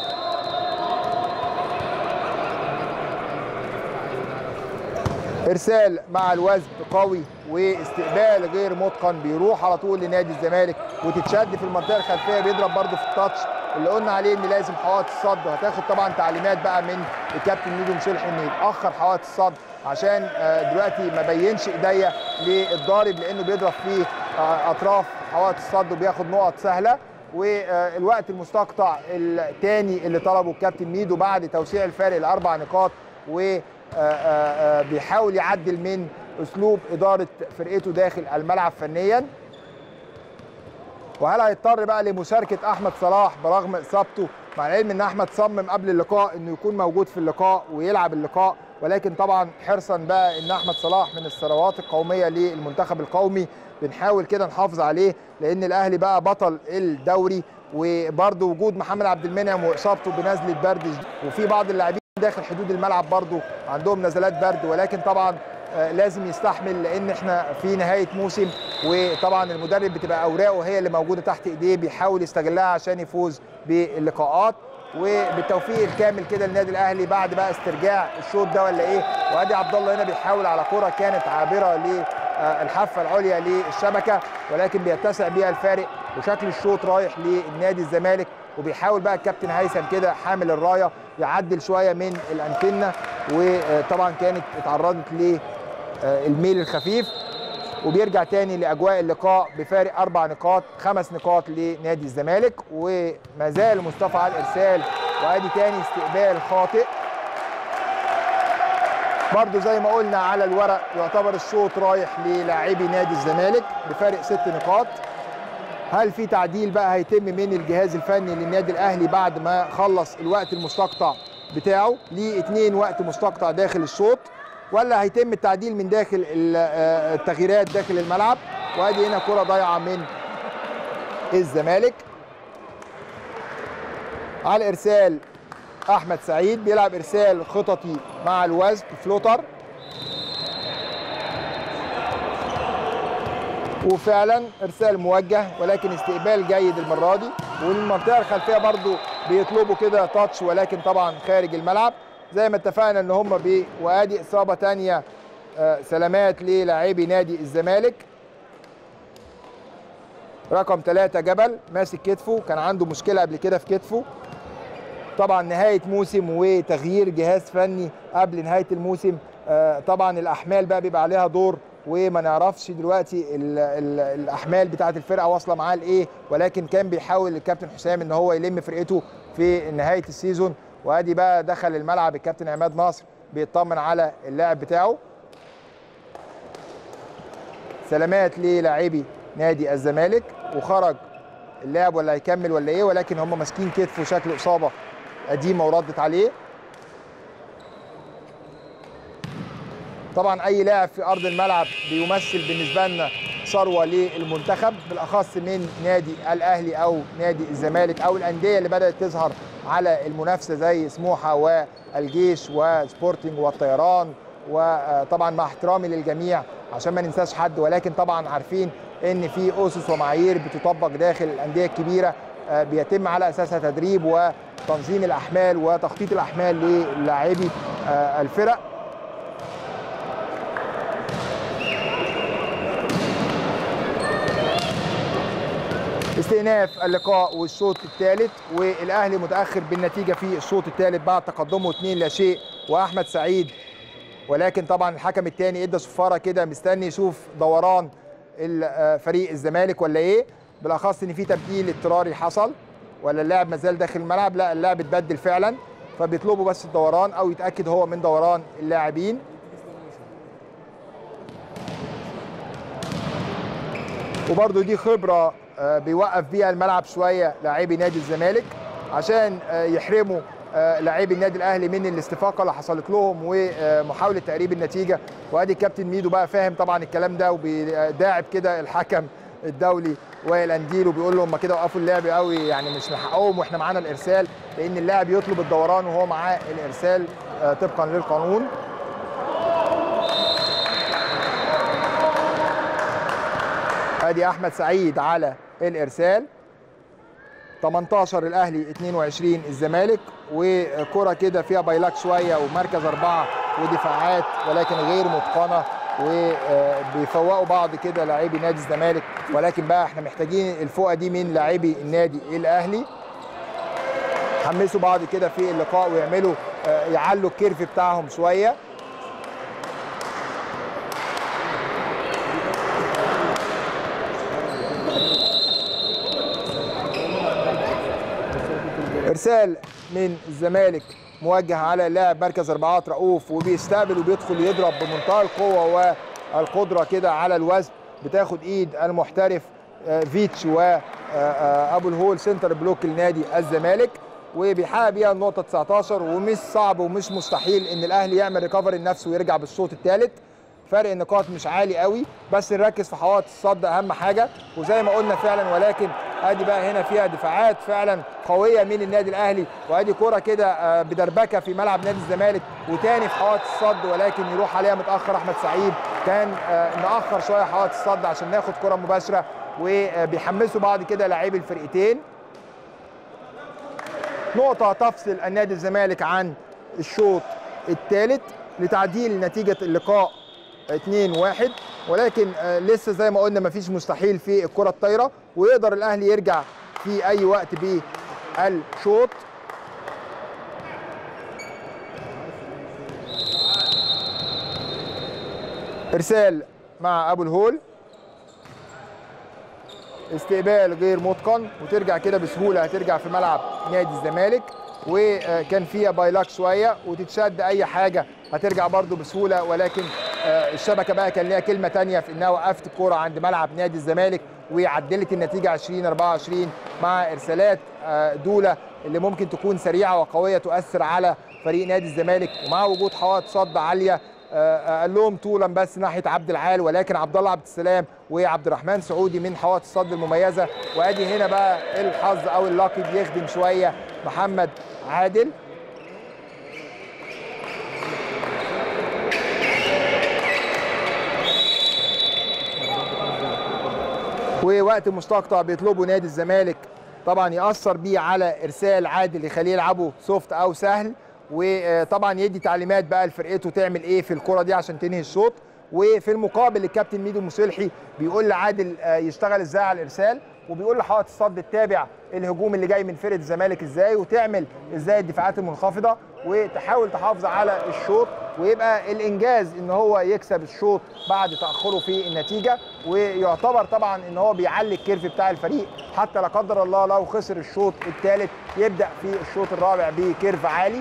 ارسال مع الوزن قوي واستقبال غير متقن بيروح على طول لنادي الزمالك وتتشد في المنطقه الخلفيه بيضرب برده في التاتش اللي قلنا عليه ان لازم حوائط الصد وهتاخد طبعا تعليمات بقى من الكابتن ميدو مشلحي انه يتاخر حوائط الصد عشان دلوقتي ما بينش ايديا للضارب لانه بيضرب في اطراف حوائط الصد وبياخد نقط سهله والوقت المستقطع الثاني اللي طلبه الكابتن ميدو بعد توسيع الفارق لاربع نقاط و بيحاول يعدل من اسلوب اداره فرقته داخل الملعب فنيا وهل هيضطر بقى لمشاركه احمد صلاح برغم اصابته مع العلم ان احمد صمم قبل اللقاء انه يكون موجود في اللقاء ويلعب اللقاء ولكن طبعا حرصا بقى ان احمد صلاح من الثروات القوميه للمنتخب القومي بنحاول كده نحافظ عليه لان الاهلي بقى بطل الدوري وبرده وجود محمد عبد المنعم واصابته بنزله برد وفي بعض اللاعبين داخل حدود الملعب برضو عندهم نزلات برد ولكن طبعا لازم يستحمل لان احنا في نهايه موسم وطبعا المدرب بتبقى اوراقه هي اللي موجوده تحت ايديه بيحاول يستغلها عشان يفوز باللقاءات وبالتوفيق الكامل كده للنادي الاهلي بعد بقى استرجاع الشوط ده ولا ايه وادي عبد الله هنا بيحاول على كره كانت عابره للحافه العليا للشبكه ولكن بيتسع بيها الفارق وشكل الشوط رايح للنادي الزمالك وبيحاول بقى الكابتن هيثم كده حامل الرايه يعدل شويه من الانتنه وطبعا كانت اتعرضت للميل الخفيف وبيرجع تاني لاجواء اللقاء بفارق اربع نقاط خمس نقاط لنادي الزمالك وما زال مصطفى على الارسال وادي تاني استقبال خاطئ برضو زي ما قلنا على الورق يعتبر الشوط رايح للاعبي نادي الزمالك بفارق ست نقاط هل في تعديل بقى هيتم من الجهاز الفني للنادي الاهلي بعد ما خلص الوقت المستقطع بتاعه ليه اتنين وقت مستقطع داخل الشوط ولا هيتم التعديل من داخل التغييرات داخل الملعب وادي هنا كره ضايعه من الزمالك على ارسال احمد سعيد بيلعب ارسال خططي مع الوزن فلوتر وفعلا ارسال موجه ولكن استقبال جيد المره دي والمنطقه الخلفيه برضو بيطلبوا كده تاتش ولكن طبعا خارج الملعب زي ما اتفقنا ان هم ب وادي اصابه ثانيه سلامات للاعبي نادي الزمالك رقم ثلاثة جبل ماسك كتفه كان عنده مشكله قبل كده في كتفه طبعا نهايه موسم وتغيير جهاز فني قبل نهايه الموسم طبعا الاحمال بقى بيبقى عليها دور وما نعرفش دلوقتي ال ال الاحمال بتاعه الفرقه واصله معاه لايه ولكن كان بيحاول الكابتن حسام ان هو يلم فرقته في نهايه السيزون وادي بقى دخل الملعب الكابتن عماد ناصر بيطمن على اللاعب بتاعه سلامات للاعبي نادي الزمالك وخرج اللاعب ولا هيكمل ولا ايه ولكن هم ماسكين كتفه شكل اصابه قديمه وردت عليه طبعا اي لاعب في ارض الملعب بيمثل بالنسبه لنا ثروه للمنتخب بالاخص من نادي الاهلي او نادي الزمالك او الانديه اللي بدات تظهر على المنافسه زي سموحه والجيش وسبورتنج والطيران وطبعا مع احترامي للجميع عشان ما ننساش حد ولكن طبعا عارفين ان في اسس ومعايير بتطبق داخل الانديه الكبيره بيتم على اساسها تدريب وتنظيم الاحمال وتخطيط الاحمال للاعبي الفرق استئناف اللقاء والشوط الثالث والاهلي متاخر بالنتيجه في الشوط الثالث بعد تقدمه 2 لا شيء واحمد سعيد ولكن طبعا الحكم الثاني ادى صفاره كده مستني يشوف دوران فريق الزمالك ولا ايه بالاخص ان في تبديل اضطراري حصل ولا اللاعب مازال داخل الملعب لا اللاعب اتبدل فعلا فبيطلبوا بس الدوران او يتاكد هو من دوران اللاعبين وبرده دي خبره بيوقف بيها الملعب شويه لاعبي نادي الزمالك عشان يحرموا لاعبي النادي الاهلي من الاستفاقه اللي حصلت لهم ومحاوله تقريب النتيجه وادي الكابتن ميدو بقى فاهم طبعا الكلام ده وبيداعب كده الحكم الدولي وائل انديل وبيقول له هم كده وقفوا اللعب قوي يعني مش من حقهم واحنا معانا الارسال لان اللاعب يطلب الدوران وهو معاه الارسال طبقا للقانون ادي احمد سعيد على الارسال 18 الاهلي 22 الزمالك وكره كده فيها بايلاك شويه ومركز اربعه ودفاعات ولكن غير متقنه وبيفوقوا بعض كده لاعبي نادي الزمالك ولكن بقى احنا محتاجين الفوقه دي من لاعبي النادي الاهلي حمسوا بعض كده في اللقاء ويعملوا يعلوا الكيرف بتاعهم شويه ارسال من الزمالك موجه على لاعب مركز اربعات رؤوف وبيستقبل وبيدخل يضرب بمنتهى القوه والقدره كده على الوزن بتاخد ايد المحترف فيتش وابو الهول سنتر بلوك النادي الزمالك وبيحقق بيها النقطه 19 ومش صعب ومش مستحيل ان الاهلي يعمل ريكفري لنفسه ويرجع بالشوط الثالث فرق النقاط مش عالي قوي بس نركز في حوائط الصد اهم حاجه وزي ما قلنا فعلا ولكن ادي بقى هنا فيها دفاعات فعلا قويه من النادي الاهلي وادي كوره كده بدربكه في ملعب نادي الزمالك وتاني في حوائط الصد ولكن يروح عليها متاخر احمد سعيد كان ناخر شويه حوائط الصد عشان ناخد كره مباشره وبيحمسوا بعض كده لاعبي الفرقتين نقطه تفصل النادي الزمالك عن الشوط الثالث لتعديل نتيجه اللقاء 2 1 ولكن لسه زي ما قلنا مفيش مستحيل في الكره الطايره ويقدر الاهلي يرجع في اي وقت بالشوط ارسال مع ابو الهول استقبال غير متقن وترجع كده بسهوله هترجع في ملعب نادي الزمالك وكان فيها بايلاك شويه وتتشد اي حاجه هترجع برده بسهوله ولكن الشبكه بقى كان ليها كلمه ثانيه في انها وقفت الكوره عند ملعب نادي الزمالك وعدلت النتيجه 20 24 مع ارسالات دوله اللي ممكن تكون سريعه وقويه تؤثر على فريق نادي الزمالك ومع وجود حوائط صد عاليه قال لهم طولا بس ناحيه عبد العال ولكن عبد الله عبد السلام وعبد الرحمن سعودي من حوائط الصد المميزه وادي هنا بقى الحظ او اللاقي بيخدم شويه محمد عادل ووقت مستقطع بيطلبوا نادي الزمالك طبعا ياثر بيه على ارسال عادل يخليه يلعبه سوفت او سهل وطبعا يدي تعليمات بقى لفرقته تعمل ايه في الكره دي عشان تنهي الشوط وفي المقابل الكابتن ميدو مسلحي بيقول لعادل يشتغل ازاي على الارسال وبيقول لحائط الصد تتابع الهجوم اللي جاي من فرقه الزمالك ازاي وتعمل ازاي الدفاعات المنخفضه وتحاول تحافظ على الشوط ويبقى الانجاز ان هو يكسب الشوط بعد تاخره في النتيجه ويعتبر طبعا ان هو بيعلي الكيرف بتاع الفريق حتى لا قدر الله لو خسر الشوط الثالث يبدا في الشوط الرابع بكيرف عالي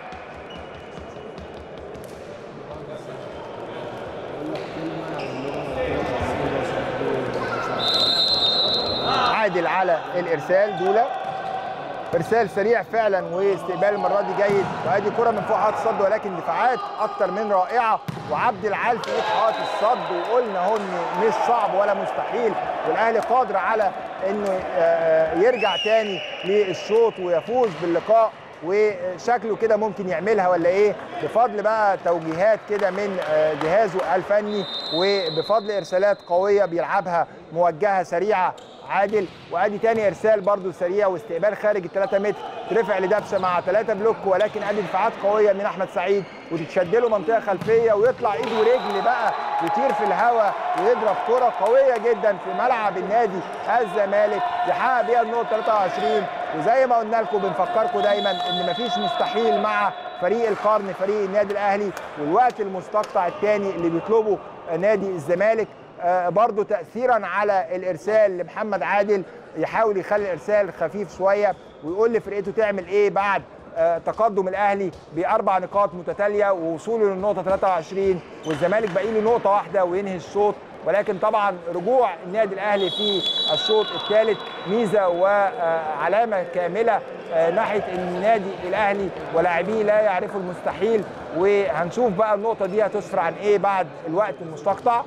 عادل على الارسال دوله ارسال سريع فعلا واستقبال المره دي جيد وادي كره من فوق حائط الصد ولكن دفاعات اكتر من رائعه وعبد العال في ايد حائط الصد وقلنا هو مش صعب ولا مستحيل والاهلي قادر على انه يرجع تاني للشوط ويفوز باللقاء وشكله كده ممكن يعملها ولا ايه بفضل بقى توجيهات كده من جهازه الفني وبفضل ارسالات قويه بيلعبها موجهه سريعه عادل وادي تاني ارسال برضو سريع واستقبال خارج ال 3 متر ترفع لدبشه مع 3 بلوك ولكن ادي دفاعات قويه من احمد سعيد وتتشد له منطقه خلفيه ويطلع ايد ورجل بقى يطير في الهواء ويضرب كره قويه جدا في ملعب النادي الزمالك يحقق بيها النقطه 23 وزي ما قلنا لكم بنفكركم دايما ان مفيش مستحيل مع فريق القرن فريق النادي الاهلي والوقت المستقطع الثاني اللي بيطلبه نادي الزمالك آه، برضو تاثيرا على الارسال لمحمد عادل يحاول يخلي الارسال خفيف شويه ويقول لفرقته تعمل ايه بعد آه، تقدم الاهلي باربع نقاط متتاليه ووصوله للنقطه 23 والزمالك باقي له نقطه واحده وينهي الشوط ولكن طبعا رجوع النادي الاهلي في الشوط الثالث ميزه وعلامه كامله آه، ناحيه النادي الاهلي ولاعبيه لا يعرفوا المستحيل وهنشوف بقى النقطه دي هتسفر عن ايه بعد الوقت المستقطع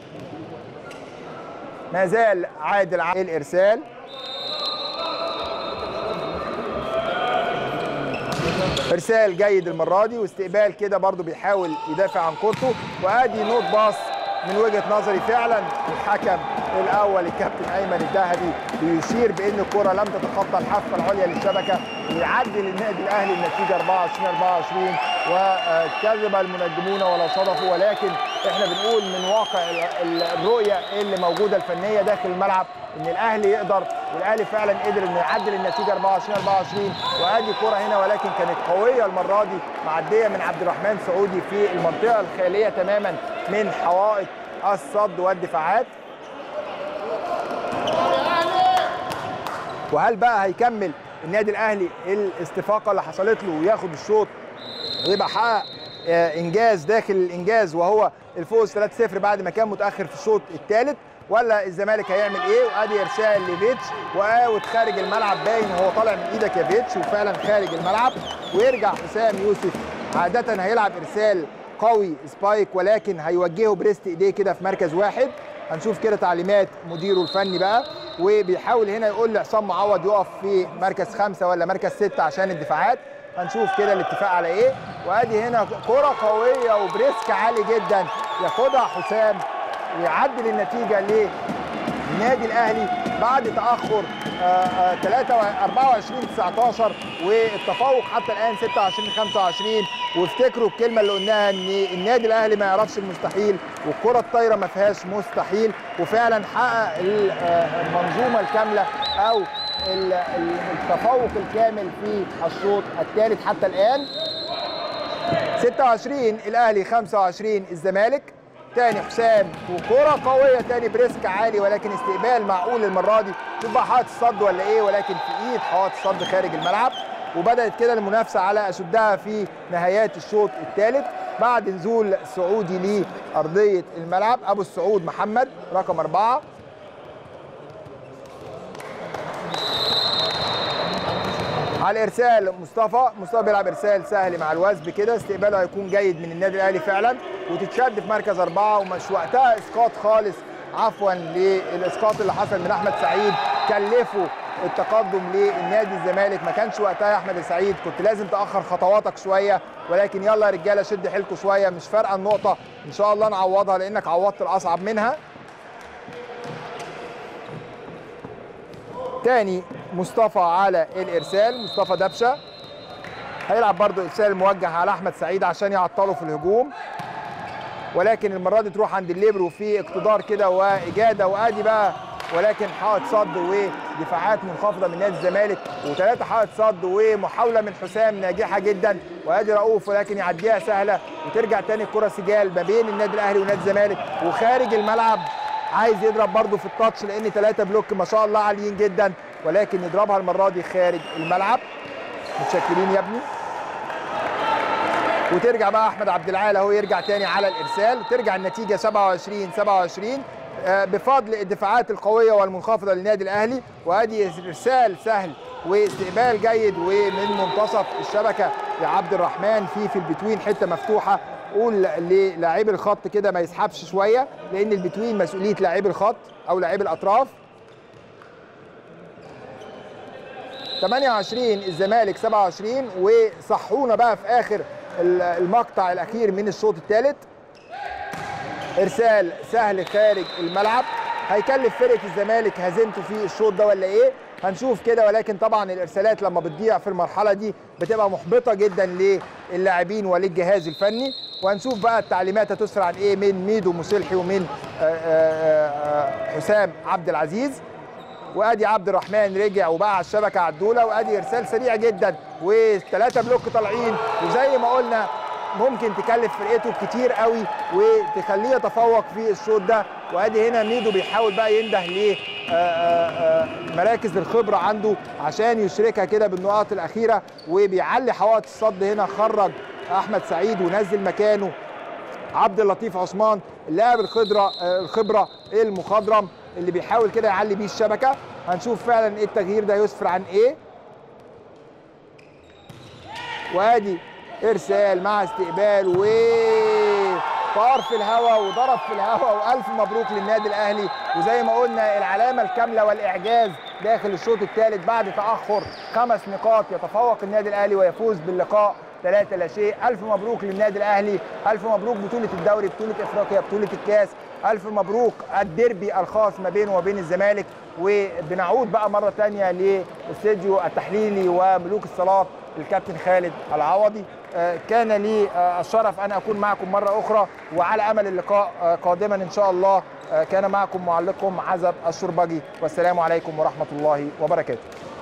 ما زال عادل على الارسال ارسال جيد المره دي واستقبال كده برضو بيحاول يدافع عن كورته وادي نوت باص من وجهه نظري فعلا الحكم الاول الكابتن ايمن الذهبي بيشير بان الكره لم تتخطى الحافه العليا للشبكه ويعدل النادي الاهلي النتيجه 24 24 وكذب المنجمون ولا صدفوا ولكن احنا بنقول من واقع ال- ال- الرؤيه اللي موجوده الفنيه داخل الملعب ان الاهلي يقدر والاهلي فعلا قدر انه يعدل النتيجه 24 24 وادي كره هنا ولكن كانت قويه المره دي معديه من عبد الرحمن سعودي في المنطقه الخاليه تماما من حوائط الصد والدفاعات وهل بقى هيكمل النادي الاهلي الاستفاقه اللي حصلت له وياخد الشوط ويبقى حقق آه، انجاز داخل الانجاز وهو الفوز 3-0 بعد ما كان متاخر في الشوط الثالث ولا الزمالك هيعمل ايه وادي ارسال لفيتش واوت خارج الملعب باين وهو طالع من ايدك يا فيتش وفعلا خارج الملعب ويرجع حسام يوسف عاده هيلعب ارسال قوي سبايك ولكن هيوجهه بريست ايديه كده في مركز واحد هنشوف كده تعليمات مديره الفني بقى وبيحاول هنا يقول لعصام معوض يقف في مركز خمسة ولا مركز ستة عشان الدفاعات هنشوف كده الاتفاق على ايه وادي هنا كرة قوية وبريسك عالي جدا ياخدها حسام ويعدل النتيجة للنادي الاهلي بعد تاخر آه، آه، 3 24 19 والتفوق حتى الان 26 25 وافتكروا الكلمه اللي قلناها ان النادي الاهلي ما يعرفش المستحيل والكره الطايره ما فيهاش مستحيل وفعلا حقق ال- آه، المنظومه الكامله او ال- ال- التفوق الكامل في الشوط الثالث حتى الان 26 الاهلي 25 الزمالك تاني حسام وكرة قوية تاني بريسك عالي ولكن استقبال معقول المرة دي شوف بقى حائط الصد ولا ايه ولكن في ايد حائط الصد خارج الملعب وبدأت كده المنافسة على أشدها في نهايات الشوط الثالث بعد نزول سعودي لأرضية الملعب أبو السعود محمد رقم أربعة على الارسال مصطفى مصطفى بيلعب ارسال سهل مع الوثب كده استقباله هيكون جيد من النادي الاهلي فعلا وتتشد في مركز اربعه ومش وقتها اسقاط خالص عفوا للاسقاط اللي حصل من احمد سعيد كلفه التقدم للنادي الزمالك ما كانش وقتها يا احمد سعيد كنت لازم تاخر خطواتك شويه ولكن يلا يا رجاله شد حيلكم شويه مش فارقه النقطه ان شاء الله نعوضها لانك عوضت الاصعب منها تاني مصطفى على الارسال مصطفى دبشه هيلعب برضو ارسال موجه على احمد سعيد عشان يعطله في الهجوم ولكن المره دي تروح عند الليبرو في اقتدار كده واجاده وادي بقى ولكن حائط صد ودفاعات منخفضه من نادي الزمالك وثلاثه حائط صد ومحاوله من حسام ناجحه جدا وادي رؤوف ولكن يعديها سهله وترجع تاني الكره سجال ما بين النادي الاهلي ونادي الزمالك وخارج الملعب عايز يضرب برضه في التاتش لان ثلاثه بلوك ما شاء الله عاليين جدا ولكن يضربها المره دي خارج الملعب متشكرين يا ابني وترجع بقى احمد عبد العال اهو يرجع تاني على الارسال وترجع النتيجه 27 27 آه، بفضل الدفاعات القويه والمنخفضه للنادي الاهلي وادي ارسال سهل واستقبال جيد ومن منتصف الشبكه لعبد الرحمن في في البتوين حته مفتوحه قول للاعيب الخط كده ما يسحبش شويه لان البتوين مسؤوليه لاعيب الخط او لاعيب الاطراف 28 الزمالك 27 وصحونا بقى في اخر المقطع الاخير من الشوط الثالث ارسال سهل خارج الملعب هيكلف فرقه الزمالك هزيمته في الشوط ده ولا ايه هنشوف كده ولكن طبعا الارسالات لما بتضيع في المرحله دي بتبقى محبطه جدا للاعبين وللجهاز الفني وهنشوف بقى التعليمات هتسرع عن ايه من ميدو مسلحي ومن آه، آه، آه، حسام عبد العزيز وادي عبد الرحمن رجع وبقى على الشبكه عدوله وادي ارسال سريع جدا وثلاثه بلوك طالعين وزي ما قلنا ممكن تكلف فرقته كتير قوي وتخليه يتفوق في الشوط ده وادي هنا ميدو بيحاول بقى ينده ل مراكز الخبره عنده عشان يشركها كده بالنقاط الاخيره وبيعلي حوائط الصد هنا خرج احمد سعيد ونزل مكانه عبد اللطيف عثمان اللاعب الخضره آه، الخبره المخضرم اللي بيحاول كده يعلي بيه الشبكه هنشوف فعلا ايه التغيير ده يسفر عن ايه وادي ارسال مع استقبال و طار في الهواء وضرب في الهواء والف مبروك للنادي الاهلي وزي ما قلنا العلامه الكامله والاعجاز داخل الشوط الثالث بعد تاخر خمس نقاط يتفوق النادي الاهلي ويفوز باللقاء ثلاثة لا شيء ألف مبروك للنادي الأهلي ألف مبروك بطولة الدوري بطولة إفريقيا بطولة الكاس ألف مبروك الديربي الخاص ما بينه وبين الزمالك وبنعود بقى مرة تانية للاستديو التحليلي وملوك الصلاة الكابتن خالد العوضي آه، كان لي آه، الشرف أن أكون معكم مرة أخرى وعلى أمل اللقاء آه، قادما إن شاء الله آه، كان معكم معلقكم عزب الشربجي والسلام عليكم ورحمة الله وبركاته